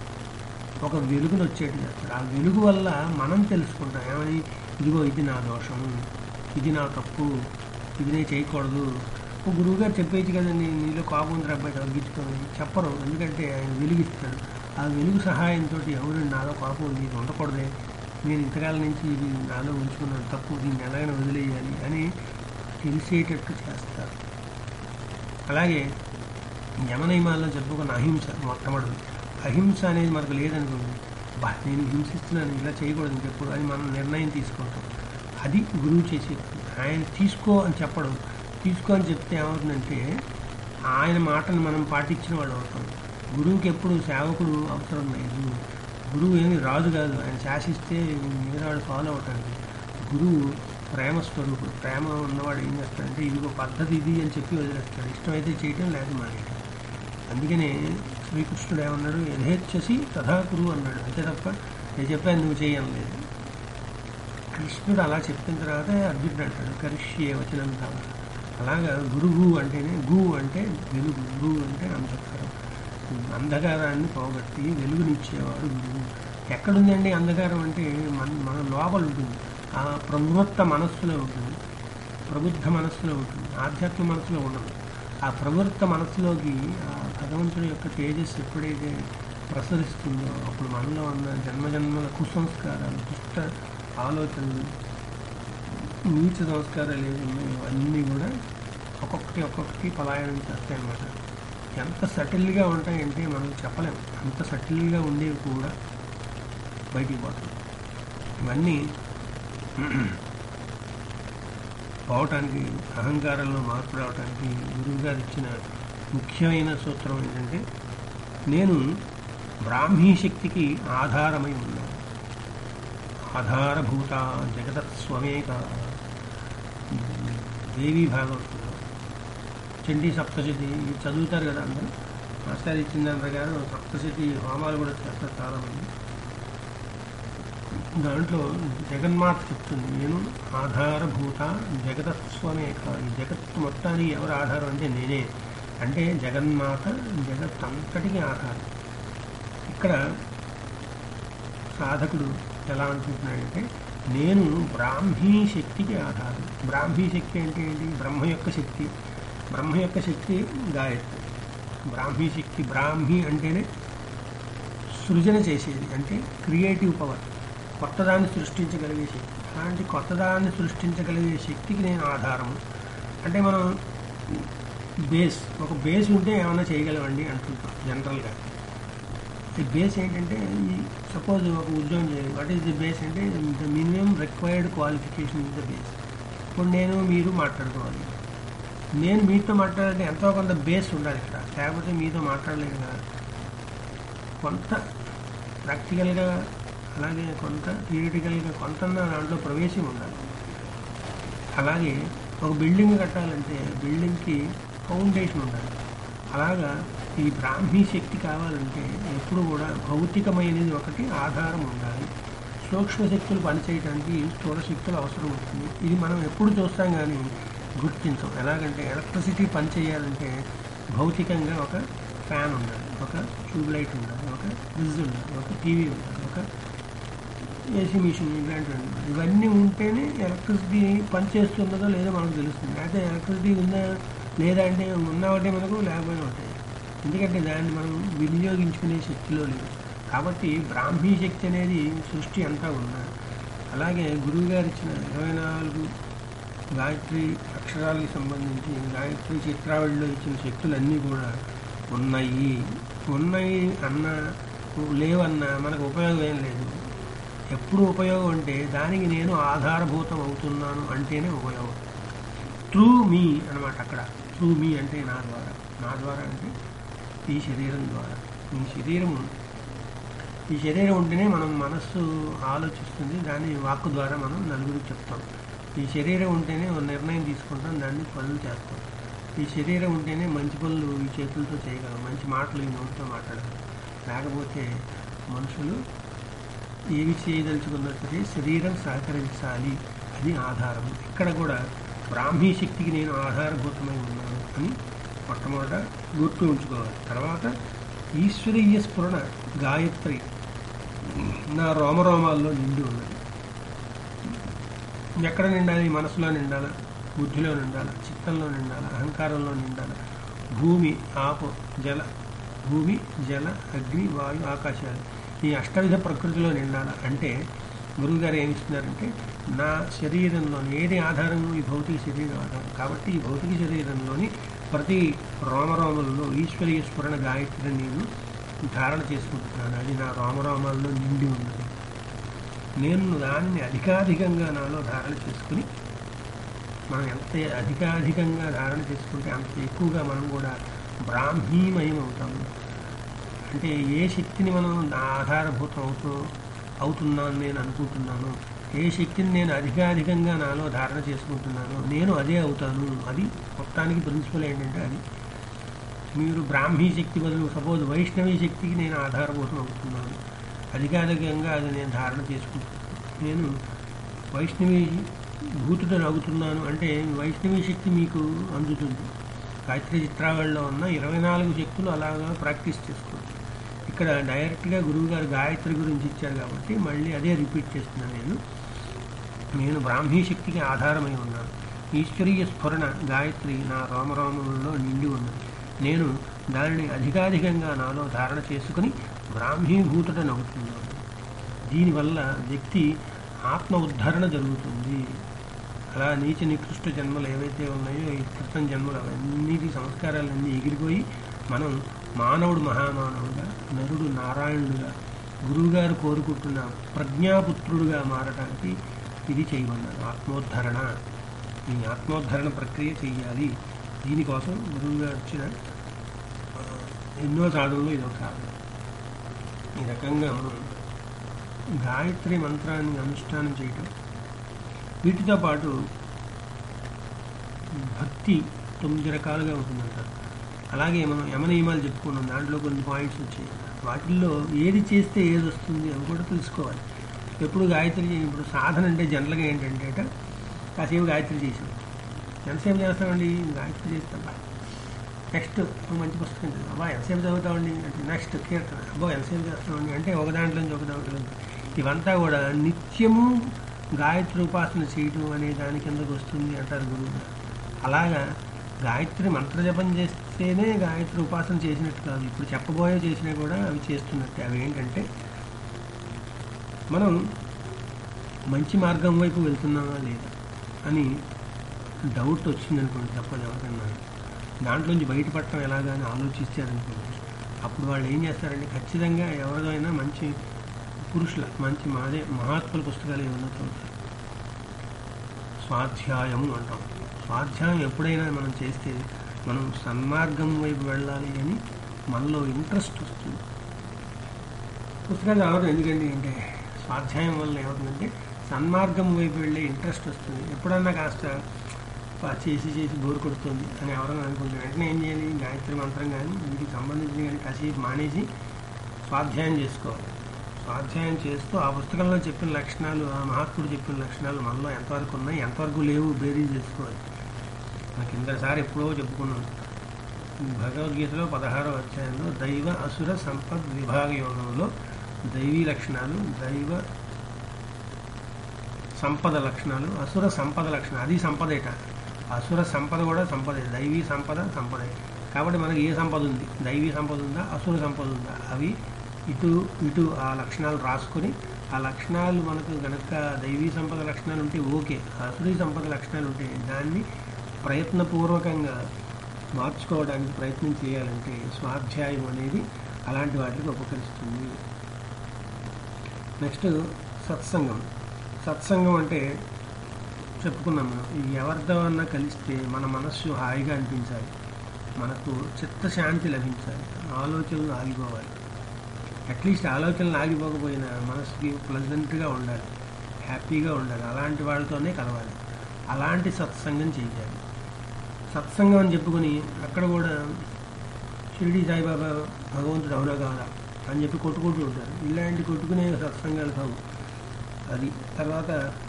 ఒక వెలుగును వచ్చేట్టు చేస్తాడు ఆ వెలుగు వల్ల మనం తెలుసుకుంటాం ఏమని ఇదిగో ఇది నా దోషం ఇది నా తప్పు ఇది నేను చేయకూడదు ఓ గురువు గారు చెప్పేది కదండి నీలో కోపం ఉంది అబ్బాయి తగ్గించుకొని చెప్పరు ఎందుకంటే ఆయన వెలుగిస్తాడు ఆ వెలుగు సహాయంతో ఎవరు నాలో కోపం ఉంది ఇది ఉండకూడదే నేను ఇంతకాలం నుంచి ఇది నాలో ఉంచుకున్నాను తప్పు దీన్ని ఎలాగైనా వదిలేయాలి అని తెలిసేటట్టు చేస్తారు అలాగే యమనియమాల్లో చెప్పుకున్న అహింస మొట్టమొదటి అహింస అనేది మనకు లేదనుకోండి బా నేను హింసిస్తున్నాను ఇలా చేయకూడదు ఇంకెప్పుడు అని మనం నిర్ణయం తీసుకుంటాం అది గురువు చేసే పని. ఆయన తీసుకో అని చెప్పడం తీసుకో అని చెప్తే ఏమవుతుందంటే ఆయన మాటను మనం పాటించిన వాళ్ళు అవుతాం గురువుకి ఎప్పుడు సేవకుడు అవసరం లేదు గురువు ఏమి రాజు కాదు ఆయన శాసిస్తే మిగతాడు ఫాలో అవటానికి గురువు ప్రేమ స్వరూపుడు ప్రేమ ఉన్నవాడు ఏం చేస్తాడంటే ఇదిగో పద్ధతి ఇది అని చెప్పి వదిలేస్తాడు ఇష్టమైతే చేయటం లేదు మానేయటం అందుకనే శ్రీకృష్ణుడు ఏమన్నాడు యథేచ్ఛసి తథా కురు అన్నాడు అంతే తప్ప నేను చెప్పాను నువ్వు చేయను లేదు కృష్ణుడు అలా చెప్పిన తర్వాత అర్జునుడు అంటాడు కరిష్యే వచనం తాను అలాగా గురువు అంటేనే గు అంటే వెలుగు గురువు అంటే అంధకారం అంధకారాన్ని పోగొట్టి వెలుగునిచ్చేవాడు గురువు ఎక్కడుందండి అంధకారం అంటే మన మన లోపల ఉంటుంది ఆ ప్రవృత్త మనస్సులో ఉంటుంది ప్రబుద్ధ మనస్సులో ఉంటుంది ఆధ్యాత్మిక మనస్సులో ఉండదు ఆ ప్రవృత్త మనస్సులోకి ఆ భగవంతుడి యొక్క తేజస్సు ఎప్పుడైతే ప్రసరిస్తుందో అప్పుడు మనలో ఉన్న జన్మజన్మల కుసంస్కారాలు దుష్ట ఆలోచనలు నీచ సంస్కారాలు ఏవి ఉన్నాయో అన్నీ కూడా ఒక్కొక్కటి ఒక్కొక్కటి పలాయనం చేస్తాయి అన్నమాట ఎంత సటిల్గా ఉంటాయంటే మనం చెప్పలేం అంత సటిల్గా ఉండేవి కూడా బయటికి పోతాయి ఇవన్నీ పోవటానికి అహంకారంలో మార్పు రావటానికి గురువు గారు ఇచ్చిన ముఖ్యమైన సూత్రం ఏంటంటే నేను బ్రాహ్మీ శక్తికి ఆధారమై ఉన్నాను ఆధారభూత జగతత్ స్వమేక దేవీ భాగవతంలో చండీ సప్తశతి ఇది చదువుతారు కదా అందరూ మాస్టర్ ఇచ్చిన దాని ప్రకారం సప్తశతి హోమాలు కూడా చేస్తారు చాలామంది దాంట్లో జగన్మాత చెప్తుంది నేను ఆధారభూత జగతస్వమేక ఈ జగత్తు మొత్తానికి ఎవరు ఆధారం అంటే నేనే అంటే జగన్మాత జగత్ అంతటికి ఆధారం ఇక్కడ సాధకుడు ఎలా అనుకుంటున్నాడంటే నేను బ్రాహ్మీ శక్తికి ఆధారం బ్రాహ్మీ శక్తి అంటే ఏంటి బ్రహ్మ యొక్క శక్తి బ్రహ్మ యొక్క శక్తి గాయత్రి బ్రాహ్మీ శక్తి బ్రాహ్మీ అంటేనే సృజన చేసేది అంటే క్రియేటివ్ పవర్ కొత్తదాన్ని సృష్టించగలిగే శక్తి అలాంటి కొత్తదాన్ని సృష్టించగలిగే శక్తికి నేను ఆధారము అంటే మనం బేస్ ఒక బేస్ ఉంటే ఏమైనా చేయగలమండి అంటుంటాం జనరల్గా ఈ బేస్ ఏంటంటే ఈ సపోజ్ ఒక ఉద్యోగం చేయాలి వాట్ ఈస్ ది బేస్ అంటే the minimum required qualification is the base ఇప్పుడు నేను మీరు మాట్లాడుకోవాలి నేను మీతో మాట్లాడాలంటే ఎంతో కొంత బేస్ ఉండాలి ఇక్కడ లేకపోతే మీతో మాట్లాడలేను కదా కొంత ప్రాక్టికల్గా అలాగే కొంత థియరిటికల్గా కొంత దాంట్లో ప్రవేశం ఉండాలి అలాగే ఒక బిల్డింగ్ కట్టాలంటే బిల్డింగ్కి ఫౌండేషన్ ఉండాలి అలాగా ఈ బ్రాహ్మీ శక్తి కావాలంటే ఎప్పుడు కూడా భౌతికమైనది ఒకటి ఆధారం ఉండాలి సూక్ష్మ శక్తులు పనిచేయడానికి స్థూల శక్తులు అవసరం ఉంటుంది ఇది మనం ఎప్పుడు చూస్తాం కానీ గుర్తించం ఎలాగంటే ఎలక్ట్రిసిటీ పనిచేయాలంటే భౌతికంగా ఒక ఫ్యాన్ ఉండాలి ఒక ట్యూబ్ లైట్ ఉండాలి ఒక ఫ్రిడ్జ్ ఉండాలి ఒక టీవీ ఉండాలి ఒక ఏసీ మిషన్ ఇలాంటివి ఉండాలి. ఇవన్నీ ఉంటేనే ఎలక్ట్రిసిటీ పనిచేస్తున్నదో లేదో మనకు తెలుస్తుంది అయితే ఎలక్ట్రిసిటీ ఉందా లేదా అంటే ఉన్నా ఒకటే మనకు లేకపోయినా ఒకటే ఎందుకంటే దాన్ని మనం వినియోగించుకునే శక్తిలో లేదు కాబట్టి బ్రాహ్మీ శక్తి అనేది సృష్టి అంతా ఉన్నది అలాగే గురువు గారు ఇచ్చిన ఇరవై నాలుగు గాయత్రి అక్షరాలకు సంబంధించి గాయత్రి చిత్రావళిలో ఇచ్చిన శక్తులన్నీ కూడా ఉన్నాయి ఉన్నాయి అన్న లేవన్నా మనకు ఉపయోగం ఏం లేదు ఎప్పుడు ఉపయోగం అంటే దానికి నేను ఆధారభూతం అవుతున్నాను అంటేనే ఉపయోగం త్రూ మీ అన్నమాట అక్కడ త్రూ మీ అంటే నా ద్వారా నా ద్వారా అంటే ఈ శరీరం ద్వారా ఈ శరీరము ఈ శరీరం ఉంటేనే మనం మనస్సు ఆలోచిస్తుంది దాన్ని వాక్కు ద్వారా మనం నలుగురికి చెప్తాం ఈ శరీరం ఉంటేనే ఒక నిర్ణయం తీసుకుంటాం దాన్ని పనులు చేస్తాం ఈ శరీరం ఉంటేనే మంచి పనులు ఈ చేతులతో చేయగలం మంచి మాటలు ఈ నోటితో మాట్లాడగలం లేకపోతే మనుషులు ఏవి చేయదలుచుకున్నా సరే శరీరం సహకరించాలి అది ఆధారం ఇక్కడ కూడా బ్రాహ్మీ శక్తికి నేను ఆధారభూతమై ఉన్నాను అని మొట్టమొదట గుర్తు ఉంచుకోవాలి తర్వాత ఈశ్వరీయ స్ఫురణ గాయత్రి నా రోమరోమాల్లో నిండి ఉన్నది ఎక్కడ నిండాలి మనసులో నిండాలా బుద్ధిలో నిండాలా చిత్తంలో నిండాలా అహంకారంలో నిండాలా భూమి ఆపు జల భూమి జల అగ్ని వాయు ఆకాశాలు ఈ అష్టవిధ ప్రకృతిలో నిండాలా అంటే గురువుగారు ఏమి ఇస్తున్నారంటే నా శరీరంలోని ఏది ఆధారం ఈ భౌతిక శరీరం ఆధారం కాబట్టి ఈ భౌతిక శరీరంలోని ప్రతి రోమరోమలలో ఈశ్వరీయ స్ఫురణ గాయత్రిని నేను ధారణ చేసుకుంటున్నాను అది నా రోమరోమాల్లో నిండి ఉన్నది నేను దానిని అధికాధికంగా నాలో ధారణ చేసుకుని మనం ఎంత అధికాధికంగా ధారణ చేసుకుంటే అంత ఎక్కువగా మనం కూడా బ్రాహ్మీమయం అవుతాము అంటే ఏ శక్తిని మనం ఆధారభూతం అవుతూ అవుతున్నాను నేను అనుకుంటున్నాను ఏ శక్తిని నేను అధికాధికంగా నాలో ధారణ చేసుకుంటున్నాను నేను అదే అవుతాను అది మొత్తానికి ప్రిన్సిపల్ ఏంటంటే అది మీరు బ్రాహ్మీ శక్తి బదులు సపోజ్ వైష్ణవి శక్తికి నేను ఆధారభూతం అవుతున్నాను అధికాధికంగా అది నేను ధారణ చేసుకుంటున్నాను నేను వైష్ణవి భూతుడని అవుతున్నాను అంటే వైష్ణవి శక్తి మీకు అందుతుంది గాయత్రి చిత్రావళిలో ఉన్న ఇరవై నాలుగు శక్తులు అలాగా ప్రాక్టీస్ చేసుకోవచ్చు ఇక్కడ డైరెక్ట్గా గురువు గారు గాయత్రి గురించి ఇచ్చారు కాబట్టి మళ్ళీ అదే రిపీట్ చేస్తున్నాను నేను నేను బ్రాహ్మీ శక్తికి ఆధారమై ఉన్నాను ఈశ్వరీయ స్ఫురణ గాయత్రి నా రోమరోమములలో నిండి ఉన్నది నేను దానిని అధికాధికంగా నాలో ధారణ చేసుకుని బ్రాహ్మీభూతుడనవుతున్నాను దీనివల్ల వ్యక్తి ఆత్మ ఉద్ధరణ జరుగుతుంది అలా నీచ నికృష్ట జన్మలు ఏవైతే ఉన్నాయో ఈ క్రితం జన్మలు అవన్నిటి సంస్కారాలన్నీ ఎగిరిపోయి మనం మానవుడు మహామానవుడుగా నరుడు నారాయణుడుగా గురువుగారు కోరుకుంటున్న ప్రజ్ఞాపుత్రుడుగా మారటానికి ఇది చేయమన్నారు ఆత్మోద్ధరణ ఈ ఆత్మోద్ధరణ ప్రక్రియ చేయాలి దీనికోసం గురువుగారు ఇచ్చిన ఆ, ఎన్నో సాధనలు ఇది ఒక సాధన ఈ రకంగా మనం గాయత్రి మంత్రాన్ని అనుష్ఠానం చేయటం వీటితో పాటు భక్తి తొమ్మిది రకాలుగా ఉంటుందంటారు అలాగే మనం యమ నియమాలు చెప్పుకున్నాం దాంట్లో కొన్ని పాయింట్స్ వచ్చాయి వాటిల్లో ఏది చేస్తే ఏది వస్తుంది అని కూడా తెలుసుకోవాలి ఎప్పుడు గాయత్రి చే- ఇప్పుడు సాధన అంటే జనరల్గా ఏంటంటే అట, కాసేపు గాయత్రి చేసాం ఎంతసేపు చేస్తామండి గాయత్రి చేస్తాం నెక్స్ట్ మంచి పుస్తకం చదువు అబ్బా ఎంతసేపు చదువుతామండి అంటే నెక్స్ట్ కీర్తన అబ్బా ఎంతసేపు చేస్తామండి అంటే ఒక దాంట్లో నుంచి ఒక దాంట్లో నుంచి. ఇవంతా కూడా నిత్యము గాయత్రి ఉపాసన చేయటం అనే దాని కిందకు వస్తుంది అంటారు గురువు గారు. అలాగా గాయత్రి మంత్రజపం చేస్తేనే గాయత్రి ఉపాసన చేసినట్టు కాదు ఇప్పుడు చెప్పబోయే చేసినా కూడా అవి చేస్తున్నట్టే అవి ఏంటంటే మనం మంచి మార్గం వైపు వెళ్తున్నామా లేదా అని డౌట్ వచ్చిందనుకోండి తప్పదు ఎవరికన్నా దాంట్లోంచి బయటపడటం ఎలాగా అని ఆలోచించారనుకోండి అప్పుడు వాళ్ళు ఏం చేస్తారంటే ఖచ్చితంగా ఎవరిదైనా మంచి పురుషుల మంచి మాదే మహాత్ముల పుస్తకాలు ఏమన్నా చదువుతారు స్వాధ్యాయము అంటాం స్వాధ్యాయం ఎప్పుడైనా మనం చేస్తే మనం సన్మార్గం వైపు వెళ్ళాలి అని మనలో ఇంట్రెస్ట్ వస్తుంది పుస్తకాలు చదవడం ఎందుకండి అంటే స్వాధ్యాయం వల్ల ఏమవుతుందంటే సన్మార్గం వైపు వెళ్ళే ఇంట్రెస్ట్ వస్తుంది ఎప్పుడన్నా కాస్త పా- చేసి చేసి బోరు కొడుతుంది అని ఎవరైనా అనుకుంటే వెంటనే ఏం చేయాలి గాయత్రి మంత్రం కానీ వీటికి సంబంధించిన కానీ కాసేపు మానేసి స్వాధ్యాయం చేసుకోవాలి స్వాధ్యాయం చేస్తూ ఆ పుస్తకంలో చెప్పిన లక్షణాలు ఆ మహాత్ముడు చెప్పిన లక్షణాలు మనలో ఎంతవరకు ఉన్నాయి ఎంతవరకు లేవు బేరీ చేసుకోవాలి నాకు కిందసారి ఎప్పుడో చెప్పుకున్నాను భగవద్గీతలో పదహారో అధ్యాయంలో దైవ అసుర సంపద్ విభాగ యోగంలో దైవీ లక్షణాలు దైవ సంపద లక్షణాలు అసుర సంపద లక్షణాలు అది సంపదేట అసుర సంపద కూడా సంపదే దైవీ సంపద సంపదే కాబట్టి మనకి ఏ సంపద ఉంది దైవీ సంపద ఉందా అసుర సంపద ఉందా అవి ఇటు ఇటు ఆ లక్షణాలు రాసుకొని ఆ లక్షణాలు మనకు గనక దైవీ సంపద లక్షణాలు ఉంటే ఓకే అసురీ సంపద లక్షణాలు ఉంటే దాన్ని ప్రయత్నపూర్వకంగా మార్చుకోవడానికి ప్రయత్నం చేయాలంటే స్వాధ్యాయం అనేది అలాంటి వాటికి ఉపకరిస్తుంది నెక్స్ట్ సత్సంగం సత్సంగం అంటే చెప్పుకున్నాం మనం ఈ ఎవరితో అన్నా కలిస్తే మన మనస్సు హాయిగా అనిపించాలి మనకు చిత్తశాంతి లభించాలి ఆలోచనలు ఆగిపోవాలి అట్లీస్ట్ ఆలోచనలు ఆగిపోకపోయినా మనసుకి ప్లజెంట్గా ఉండాలి హ్యాపీగా ఉండాలి అలాంటి వాళ్ళతోనే కలవాలి అలాంటి సత్సంగం చేయాలి సత్సంగం అని చెప్పుకొని అక్కడ కూడా షిరిడి సాయిబాబా భగవంతుడు అవునా కాదా అని చెప్పి కొట్టుకుంటూ ఉంటారు ఇలాంటి కొట్టుకునే సత్సంగాలు కావు అది తర్వాత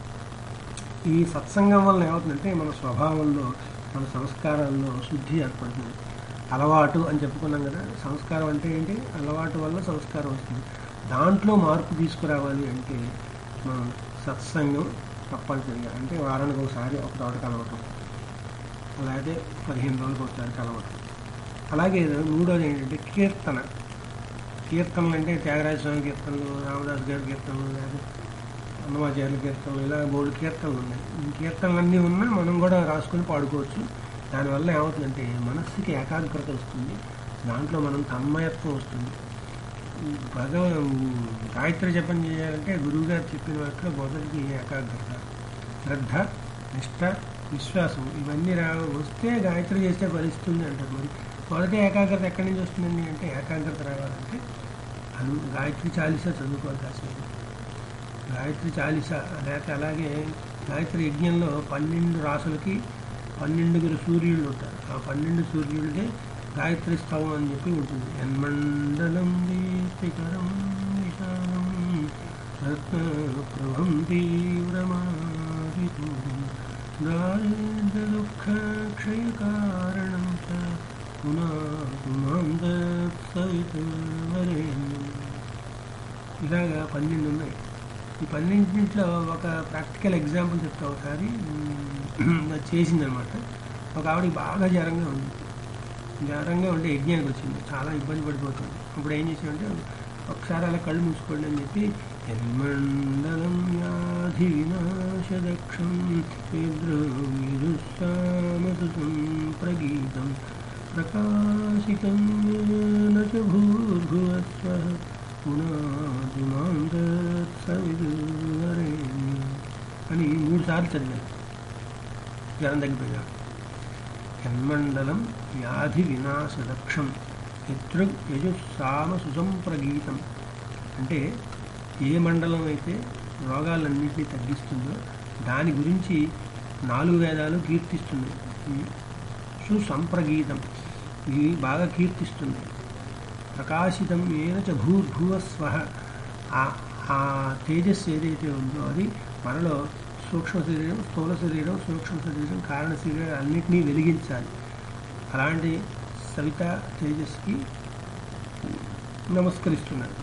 ఈ సత్సంగం వల్ల ఏమవుతుందంటే మన స్వభావంలో మన సంస్కారాల్లో శుద్ధి ఏర్పడుతుంది అలవాటు అని చెప్పుకున్నాం కదా సంస్కారం అంటే ఏంటి అలవాటు వల్ల సంస్కారం వస్తుంది దాంట్లో మార్పు తీసుకురావాలి అంటే మనం సత్సంగం తప్పనిసరిగా అంటే వారానికి ఒకసారి ఒక తోట కలవటం అలాగే పదిహేను రోజులకు ఒకసారి కలవటం అలాగే మూడోది ఏంటంటే కీర్తన కీర్తనలు అంటే త్యాగరాజ స్వామి కీర్తనలు రామదాస్ గారి కీర్తనలు లేదా అన్నమాచార్యుల కీర్తనలు ఇలా మూడు కీర్తనలు ఉన్నాయి ఈ కీర్తనలన్నీ ఉన్నా మనం కూడా రాసుకొని పాడుకోవచ్చు దానివల్ల ఏమవుతుందంటే మనస్సుకి ఏకాగ్రత వస్తుంది దాంట్లో మనం తన్మయత్వం వస్తుంది ఈ భగవ గాయత్రి జపం చేయాలంటే గురువు గారు చెప్పిన వాటిలో మొదటికి ఏకాగ్రత శ్రద్ధ నిష్ఠ విశ్వాసం ఇవన్నీ రా వస్తే గాయత్రి చేస్తే ఫలిస్తుంది అంటారు మరి మొదటి ఏకాగ్రత ఎక్కడి నుంచి వస్తుందండి అంటే ఏకాగ్రత రావాలంటే అను గాయత్రి చాలీసా చదువుకోవాలి కాసేపు గాయత్రి చాలీస లేకపోతే అలాగే గాయత్రి యజ్ఞంలో పన్నెండు రాసులకి పన్నెండుగురు సూర్యుళ్ళు ఉంటారు ఆ పన్నెండు సూర్యుడికే గాయత్రి స్తవం అని చెప్పి ఉంటుంది ఎన్మండలం దీప్తికరం విశాలం రత్నప్రభం తీవ్రమాదితు దారిద్ర దుఃఖ క్షయకారణం చ పునాం సవితుర్వరేణ్యం ఇలాగా పన్నెండు ఉన్నాయి ఈ పన్నెండింటిలో ఒక ప్రాక్టికల్ ఎగ్జాంపుల్ చెప్తా ఒకసారి ఉమ్, అది చేసిందనమాట ఒక ఆవిడకి బాగా జ్వరంగా ఉంది జ్వరంగా ఉంటే యజ్ఞానికి వచ్చింది చాలా ఇబ్బంది పడిపోతుంది అప్పుడు ఏం చేసామంటే ఒకసారి అలా కళ్ళు మూసుకోండి అని చెప్పి ఎన్మండలం వ్యాధి వినాశదక్షం విద్రోహిరుస్సామసుతం ప్రగీతం ప్రకాశితం ఏన చ భూర్భువస్వః పునాదిమాం తత్సవిదుర్వరేణ్యం అని మూడు సార్లు చదివాను జ్వరం తగ్గిపోయాడు జన్మండలం వ్యాధి వినాశదక్షం శత్రు యజుస్సామ సుసంప్రగీతం అంటే ఏ మండలం అయితే రోగాలన్నింటినీ తగ్గిస్తుందో దాని గురించి నాలుగు వేదాలు కీర్తిస్తున్నాయి ఈ సుసంప్రగీతం ఇవి బాగా కీర్తిస్తున్నాయి ప్రకాశితం ఏన చ భూర్భువ స్వహ ఆ- ఆ తేజస్సు ఏదైతే ఉందో అది మనలో సూక్ష్మ శరీరం స్థూల శరీరం సూక్ష్మ శరీరం కారణ శరీరం అన్నింటినీ వెలిగించాలి అలాంటి సవిత తేజస్కి నమస్కరిస్తున్నాడు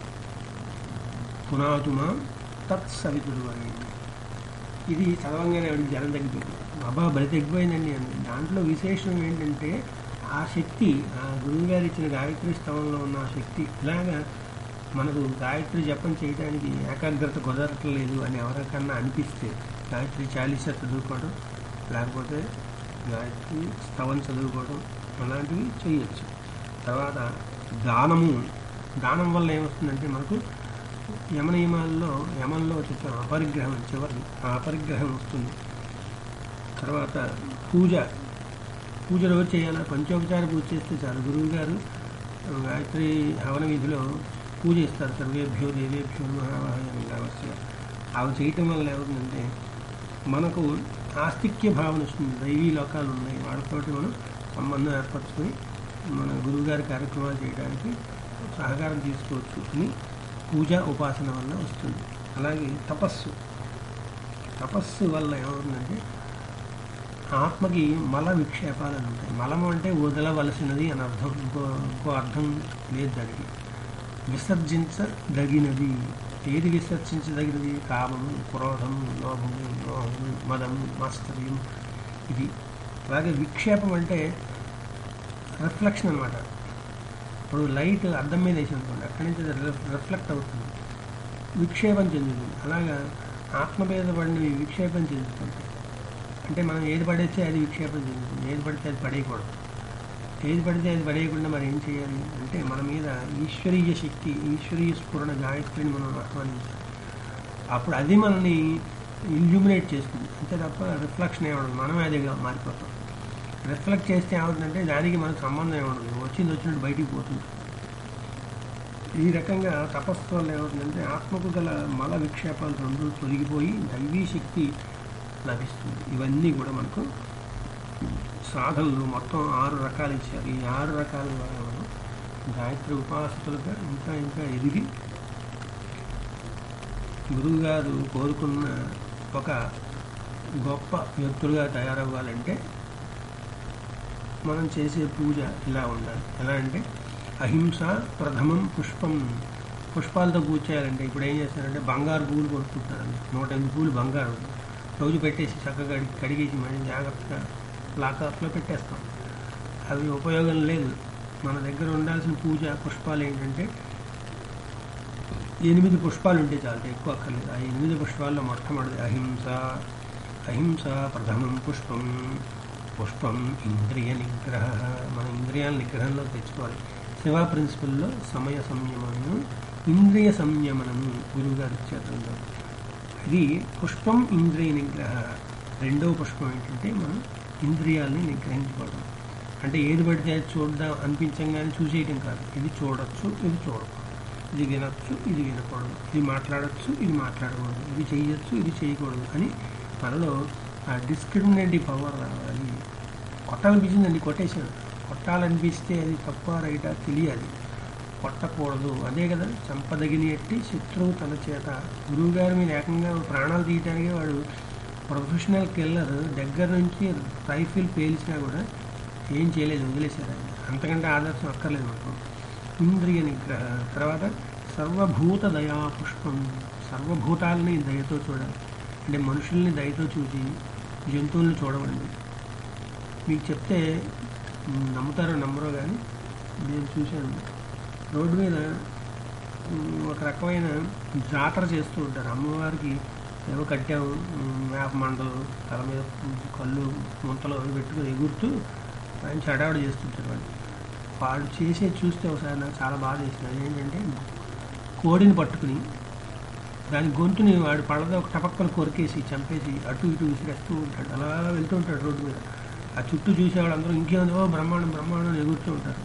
పునాతుమా తత్సవితుడు అని ఇది చదవంగానే ఆవిడకి జనం తగ్గిపోయింది అబ్బా బలి తగ్గిపోయిందండి అని దాంట్లో విశేషం ఏంటంటే ఆ శక్తి ఆ గురువు గారు ఇచ్చిన గాయత్రి స్తవంలో ఉన్న ఆ శక్తి ఇలాగా మనకు గాయత్రి జపం చేయడానికి ఏకాగ్రత కుదరట్లేదు అని ఎవరికన్నా అనిపిస్తే గాయత్రి చాలీస చదువుకోవడం లేకపోతే గాయత్రి స్తవం చదువుకోవడం అలాంటివి చేయొచ్చు తర్వాత దానము దానం వల్ల ఏమొస్తుందంటే మనకు యమ నియమాల్లో యమంలో చెప్పిన అపరిగ్రహం చివరి ఆ అపరిగ్రహం వస్తుంది తర్వాత పూజ పూజ రోజు చేయాలా పంచోపచార పూజ చేస్తే చాలు గురువు గారు గాయత్రి హవన విధిలో పూజ ఇస్తారు సర్వేభ్యో దేవేభ్యో మహావాహన అవశ్య అవి చేయటం వల్ల ఏమవుతుందంటే మనకు ఆస్తిక్య భావన వస్తుంది దైవీ లోకాలు ఉన్నాయి వాళ్ళతోటి మనం సంబంధం ఏర్పరచుకొని మన గురువుగారి కార్యక్రమాలు చేయడానికి సహకారం తీసుకోవచ్చు అని పూజ ఉపాసన వల్ల వస్తుంది అలాగే తపస్సు తపస్సు వల్ల ఏమవుతుందంటే ఆత్మకి మల విక్షేపాలు ఉంటాయి మలము అంటే వదలవలసినది అని అర్థం ఇంకో ఇంకో అర్థం లేదు దానికి విసర్జించదగినది ఏది విసర్జించదగినది కామము క్రోధము లోభము మోహము మదము మాస్తర్యం ఇది అలాగే విక్షేపం అంటే రిఫ్లెక్షన్ అనమాట ఇప్పుడు లైట్ అద్దం మీద వేసి అనుకోండి అక్కడి నుంచి అది రిఫ్- రిఫ్లెక్ట్ అవుతుంది విక్షేపం చెందుతుంది అలాగా ఆత్మ మీద పడినవి విక్షేపం చెందుతుంటాయి అంటే మనం ఏది పడేస్తే అది విక్షేపం చెందుతుంది ఏది పడితే అది పడేయకూడదు ఏది పడితే అది పడేయకుండా మరి ఏం చేయాలి అంటే మన మీద ఈశ్వరీయ శక్తి ఈశ్వరీయ స్ఫురణ గాయత్రిని మనం ఆహ్వానించాలి అప్పుడు అది మనల్ని ఇల్యూమినేట్ చేస్తుంది అంతే తప్ప రిఫ్లెక్షన్ ఏమడదు మనమే అదిగా మారిపోతాం రిఫ్లెక్ట్ చేస్తే ఏమవుతుందంటే దానికి మనకు సంబంధం ఏమడదు వచ్చింది వచ్చినట్టు బయటికి పోతుంది ఈ రకంగా తపస్సు వల్ల ఏమవుతుందంటే ఆత్మకు గల మల విక్షేపాలు రెండు తొలగిపోయి దైవీ శక్తి లభిస్తుంది ఇవన్నీ కూడా మనకు సాధనలు మొత్తం ఆరు రకాలు ఇచ్చారు ఈ ఆరు రకాల ద్వారా మనం గాయత్రి ఉపాసకులుగా ఇంకా ఇంకా ఎదిగి గురువుగారు కోరుకున్న ఒక గొప్ప వ్యక్తులుగా తయారవ్వాలంటే మనం చేసే పూజ ఇలా ఉండాలి ఎలా అంటే అహింస ప్రథమం పుష్పం పుష్పాలతో పూజ చేయాలంటే ఇప్పుడు ఏం చేస్తారంటే బంగారు పువ్వులు కొనుక్కుంటారండి నూట ఎనిమిది పూలు బంగారు రోజు పెట్టేసి చక్కగా కడిగి- కడిగేసి మళ్ళీ జాగ్రత్తగా లాకర్లో పెట్టేస్తాం అవి ఉపయోగం లేదు మన దగ్గర ఉండాల్సిన పూజ పుష్పాలు ఏంటంటే ఎనిమిది పుష్పాలు ఉంటే చాలు ఎక్కువ అక్కర్లేదు ఆ ఎనిమిది పుష్పాల్లో మొట్టమొదటి అహింస అహింస ప్రథమం పుష్పం పుష్పం ఇంద్రియ నిగ్రహ మన ఇంద్రియాల నిగ్రహంలో తెచ్చుకోవాలి శివ ప్రిన్సిపల్లో సమయ సంయమనము ఇంద్రియ సంయమనము గురువుగారు ఇచ్చారు రెండో. ఇది పుష్పం ఇంద్రియ నిగ్రహ రెండవ పుష్పం ఏంటంటే మనం ఇంద్రియాలని నిగ్రహించుకోవడం అంటే ఏది పడితే అది చూద్దాం అనిపించంగానే చూసేయటం కాదు ఇది చూడొచ్చు ఇది చూడకూడదు ఇది వినొచ్చు ఇది వినకూడదు ఇది మాట్లాడచ్చు ఇది మాట్లాడకూడదు ఇది చేయొచ్చు ఇది చేయకూడదు అని మనలో ఆ డిస్క్రిమినేటివ్ పవర్ రావాలి కొట్టాలనిపించిందండి కొట్టేశాను కొట్టాలనిపిస్తే అది తప్ప రైటా తెలియాలి కొట్టకూడదు అదే కదా చంపదగినట్టి శత్రువు తన చేత గురువుగారి మీద ఏకంగా ప్రాణాలు తీయటానికి వాడు ప్రొఫెషనల్ కిల్లర్ దగ్గర నుంచి రైఫిల్ పేల్చినా కూడా ఏం చేయలేదు వదిలేశారు ఆయన అంతకంటే ఆదర్శం అక్కర్లేదు మనకు ఇంద్రియ నిగ్రహ తర్వాత సర్వభూత దయా పుష్పం సర్వభూతాలని దయతో చూడాలి అంటే మనుషుల్ని దయతో చూసి జంతువుల్ని చూడవండి మీకు చెప్తే మ్, నమ్ముతారో నమ్మరో కానీ నేను చూశాను రోడ్డు మీద మ్, ఒక రకమైన జాతర చేస్తూ ఉంటారు అమ్మవారికి ఏవో కట్టాము మ్, వేప మండలు తల మీద కళ్ళు ముంతలు అవి పెట్టుకుని ఎగురుతూ ఆయన చడావుడు చేస్తుంటారు వాళ్ళు వాడు చేసే చూస్తే ఒకసారి నాకు చాలా బాధ వేసింది ఏంటంటే కోడిని పట్టుకుని దాని గొంతుని వాడు పళ్ళతో ఒక టపక్కలు కొరికేసి చంపేసి అటు ఇటు విసిరేస్తూ ఉంటాడు అలా వెళ్తూ ఉంటాడు రోడ్డు మీద ఆ చుట్టూ చూసేవాళ్ళు అందరూ ఇంకేముంది ఓ బ్రహ్మాండం బ్రహ్మాండం అని ఎగురుతూ ఉంటారు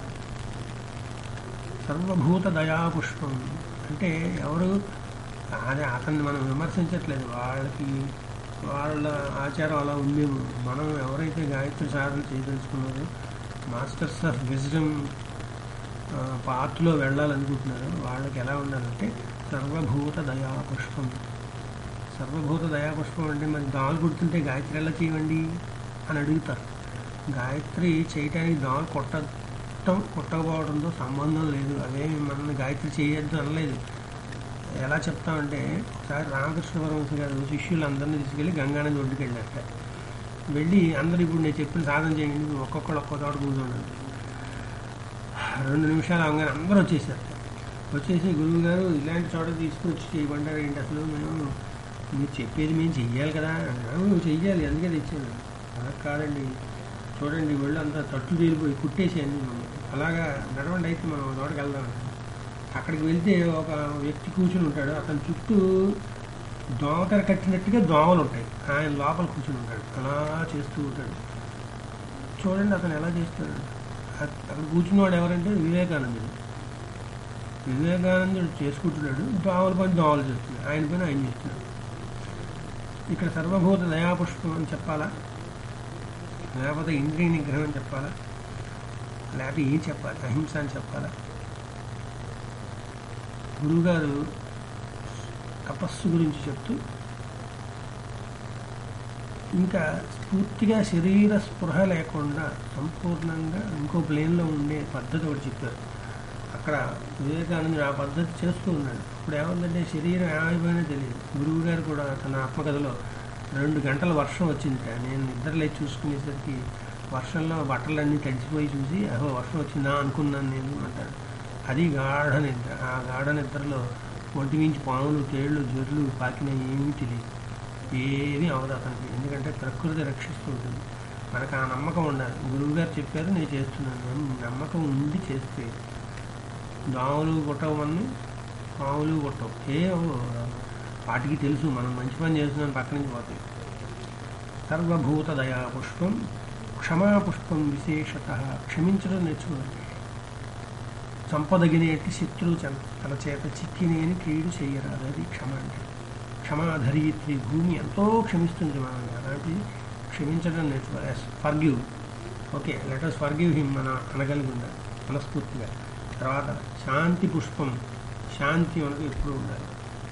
సర్వభూత దయా పుష్పం అంటే ఎవరు అదే అతన్ని మనం విమర్శించట్లేదు వాళ్ళకి వాళ్ళ ఆచారం అలా ఉందేమో మనం ఎవరైతే గాయత్రి సాధన చేయదలుచుకున్నారో మాస్టర్స్ ఆఫ్ విజ్డమ్ పాత్రలో వెళ్ళాలనుకుంటున్నారో వాళ్ళకి ఎలా ఉండాలంటే సర్వభూత దయా పుష్పం సర్వభూత దయా పుష్పం అంటే మరి దోమలు కుడుతుంటే గాయత్రి ఎలా చేయండి అని అడుగుతారు గాయత్రి చేయటానికి దోమలు కొట్ట కుట్టం కుట్టకపోవడంతో సంబంధం లేదు అవేమి మనల్ని గాయత్రి చేయొద్దు అనలేదు ఎలా చెప్తామంటే ఒకసారి రామకృష్ణ పరమహంస గారు శిష్యులందరినీ తీసుకెళ్ళి గంగానది ఒడ్డుకి వెళ్ళారట వెళ్ళి అందరూ ఇప్పుడు నేను చెప్పిన సాధన చేయండి ఒక్కొక్కరు ఒక్కో చోట కూర్చోండి రెండు నిమిషాలు అవగానే అందరూ వచ్చేసారు వచ్చేసి గురువు గారు ఇలాంటి చోట తీసుకొచ్చి చేయమంటారు ఏంటి అసలు మేము మీరు చెప్పేది మేము చెయ్యాలి కదా అన్నారు నువ్వు చెయ్యాలి అందుకే తెచ్చాను అలా కాదండి చూడండి ఒళ్ళు అంతా తట్టు తేలిపోయి కుట్టేసేయండి మమ్మల్ని అలాగా నడవండి అయితే మనం ఒక చోటకి వెళ్దాం అక్కడికి వెళ్తే ఒక వ్యక్తి కూర్చుని ఉంటాడు అతని చుట్టూ దోమతెర కట్టినట్టుగా దోమలు ఉంటాయి ఆయన లోపల కూర్చుని ఉంటాడు అలా చేస్తూ ఉంటాడు చూడండి అతను ఎలా చేస్తాడు అ- అక్కడ కూర్చున్నవాడు ఎవరంటే వివేకానందుడు వివేకానందుడు చేసుకుంటున్నాడు దోమల పని దోమలు చేస్తున్నాడు ఆయన పని ఆయన చేస్తున్నాడు ఇక్కడ సర్వభూత దయాపుష్పం అని చెప్పాలా లేకపోతే ఇంద్రియ నిగ్రహం అని చెప్పాలా లేకపోతే ఏం చెప్పాలి అహింస అని చెప్పాలా గురువుగారు తపస్సు గురించి చెప్తూ ఇంకా పూర్తిగా శరీర స్పృహ లేకుండా సంపూర్ణంగా ఇంకో ప్లేన్లో ఉండే పద్ధతి ఒకటి చెప్పారు అక్కడ వివేకానందుడు ఆ పద్ధతి చేస్తూ ఉన్నాడు ఇప్పుడు ఏముందంటే శరీరం ఏమైపోయినా తెలియదు గురువు గారు కూడా తన ఆత్మకథలో రెండు గంటల వర్షం వచ్చిందిట నేను నిద్రలేచి చూసుకునేసరికి వర్షంలో బట్టలన్నీ తడిసిపోయి చూసి అహో వర్షం వచ్చిందా అనుకున్నాను నేను అంటాడు అది గాఢ నిద్ర ఆ గాఢ నిద్రలో ఒంటి మించి పాములు తేళ్లు జొర్లు పాకినా ఏమీ తెలియదు ఏమీ అవదు అతనికి ఎందుకంటే ప్రకృతి రక్షిస్తూ ఉంటుంది మనకు ఆ నమ్మకం ఉండాలి గురువు గారు చెప్పారు నేను చేస్తున్నాను అని నమ్మకం ఉండి చేస్తే దోమలు కొట్టవన్నీ పాములు కొట్టవు ఏ అవ్వవు. వాటికి తెలుసు మనం మంచి పని చేస్తున్నాం పక్క నుంచి పోతాయి సర్వభూత దయా పుష్పం క్షమా పుష్పం విశేషత క్షమించడం నేర్చుకోవాలి సంపదగినేటి శత్రువు చం తన చేత చిక్కినేని కీడు చెయ్యరాదు అది క్షమ అంటే క్షమాధరిత్రి భూమి ఎంతో క్షమిస్తుంది మనం అలాంటి క్షమించడం నేర్చుకోవాలి yes forgive okay letters forgive him మన అనగలిగి ఉండాలి మనస్ఫూర్తిగా తర్వాత శాంతి పుష్పం శాంతి మనకు ఎప్పుడు ఉండాలి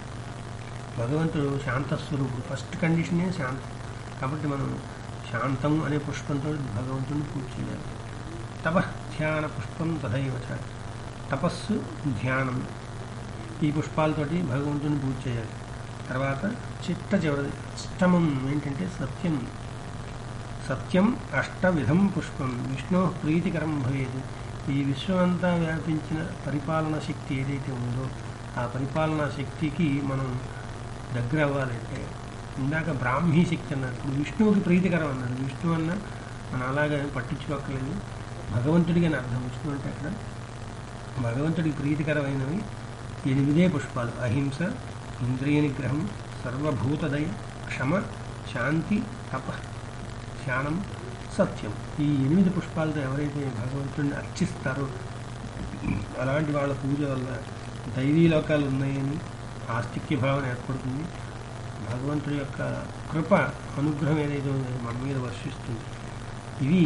భగవంతుడు శాంతస్వరూపుడు ఫస్ట్ కండిషనే శాంతం కాబట్టి మనం శాంతం అనే పుష్పంతో భగవంతుని పూజ చేయాలి తప ధ్యాన పుష్పం తథైవ చ. తపస్సు ధ్యానం ఈ పుష్పాలతోటి భగవంతుని పూజ చేయాలి తర్వాత చిట్ట చివరిది అష్టమం ఏంటంటే సత్యం సత్యం అష్టవిధం పుష్పం విష్ణు ప్రీతికరం భవేది ఈ విశ్వమంతా వ్యాపించిన పరిపాలనా శక్తి ఏదైతే ఉందో ఆ పరిపాలనా శక్తికి మనం దగ్గర అవ్వాలంటే ఇందాక బ్రాహ్మీ శక్తి అన్నారు ఇప్పుడు విష్ణువుకి ప్రీతికరం అన్నాడు విష్ణు అన్న మనం అలాగే పట్టించుకోకలేదు భగవంతుడికి అని అర్థం విష్ణు అంటే అక్కడ భగవంతుడికి ప్రీతికరమైనవి ఎనిమిదే పుష్పాలు అహింస ఇంద్రియ నిగ్రహం సర్వభూతదయ క్షమ శాంతి తప ధ్యానం సత్యం ఈ ఎనిమిది పుష్పాలతో ఎవరైతే భగవంతుడిని అర్చిస్తారో అలాంటి వాళ్ళ పూజ వల్ల దైవీ లోకాలు ఉన్నాయని ఆస్తిక్య భావన ఏర్పడుతుంది భగవంతుడి యొక్క కృప అనుగ్రహం ఏదైతే ఉందో అది మన మీద వర్షిస్తుంది ఇవి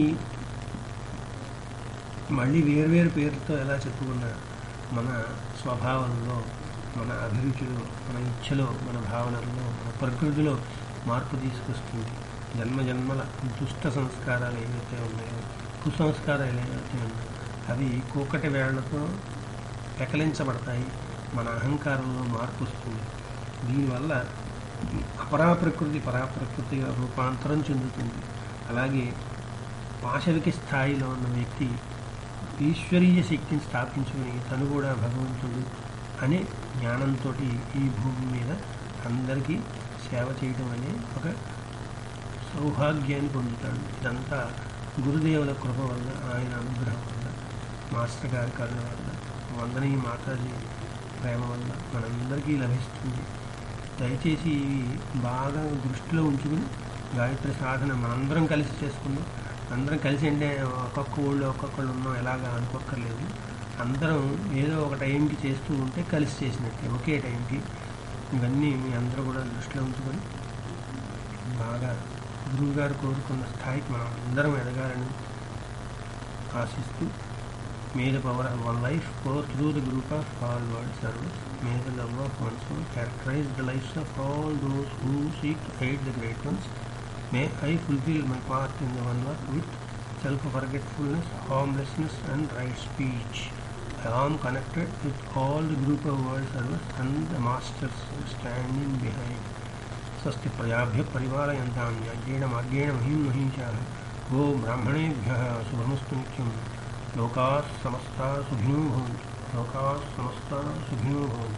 మళ్ళీ వేరువేరు పేరుతో ఎలా చెప్పుకున్నా మన స్వభావంలో మన అభిరుచిలో మన ఇచ్ఛలో మన భావనల్లో మన ప్రకృతిలో మార్పు తీసుకొస్తుంది జన్మ జన్మల దుష్ట సంస్కారాలు ఏవైతే ఉన్నాయో కుసంస్కారాలు ఏవైతే ఉన్నాయో అవి కూకటి వేళ్లతో పెకలించబడతాయి మన అహంకారంలో మార్పు వస్తుంది దీనివల్ల అపరాప్రకృతి పరాప్రకృతిగా రూపాంతరం చెందుతుంది అలాగే పాశవిక స్థాయిలో ఉన్న వ్యక్తి ఈశ్వరీయ శక్తిని స్థాపించుకుని తను కూడా భగవంతుడు అనే జ్ఞానంతో ఈ భూమి మీద అందరికీ సేవ చేయడం అనే ఒక సౌభాగ్యాన్ని పొందుతాడు ఇదంతా గురుదేవుల కృప వల్ల ఆయన అనుగ్రహం వల్ల మాస్టర్ గారి కరుణ వల్ల వందనీయ మాతాజీ ప్రేమ వల్ల మనందరికీ లభిస్తుంది దయచేసి ఇవి బాగా దృష్టిలో ఉంచుకుని గాయత్రి సాధన మనందరం కలిసి చేసుకుందాం అందరం కలిసి అంటే ఒక్కొక్క ఊళ్ళో ఒక్కొక్కళ్ళు ఉన్నాం ఎలాగా అనుకోక్కర్లేదు అందరం ఏదో ఒక టైంకి చేస్తూ ఉంటే కలిసి చేసినట్టే ఒకే టైంకి ఇవన్నీ మీ అందరూ కూడా దృష్టిలో ఉంచుకొని బాగా గురువు గారు కోరుకున్న స్థాయికి మనం అందరం ఎదగాలని ఆశిస్తూ May the power of one life pour through the group of all world servers. May the love of one soul characterize the lives of all those who seek to aid the great ones. May I fulfill my part in the one work with self-forgetfulness, harmlessness, and right speech. I am connected with all the group of world servants and the masters standing behind. स्वस्ति प्रजाभ्य परिपालयन्तां यज्ञेन मार्गेण महीं महिषाः गो ब्राह्मणेभ्यः शुभमस्तु नित्यं लोकाः समस्ताः सुखिनो भवन्तु लोकाः समस्ताः सुखिनो भवन्तु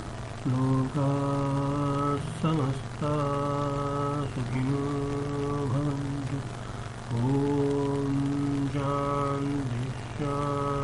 लोकाः समस्ताः सुखिनो भवन्तु ॐ शान्ति शान्ति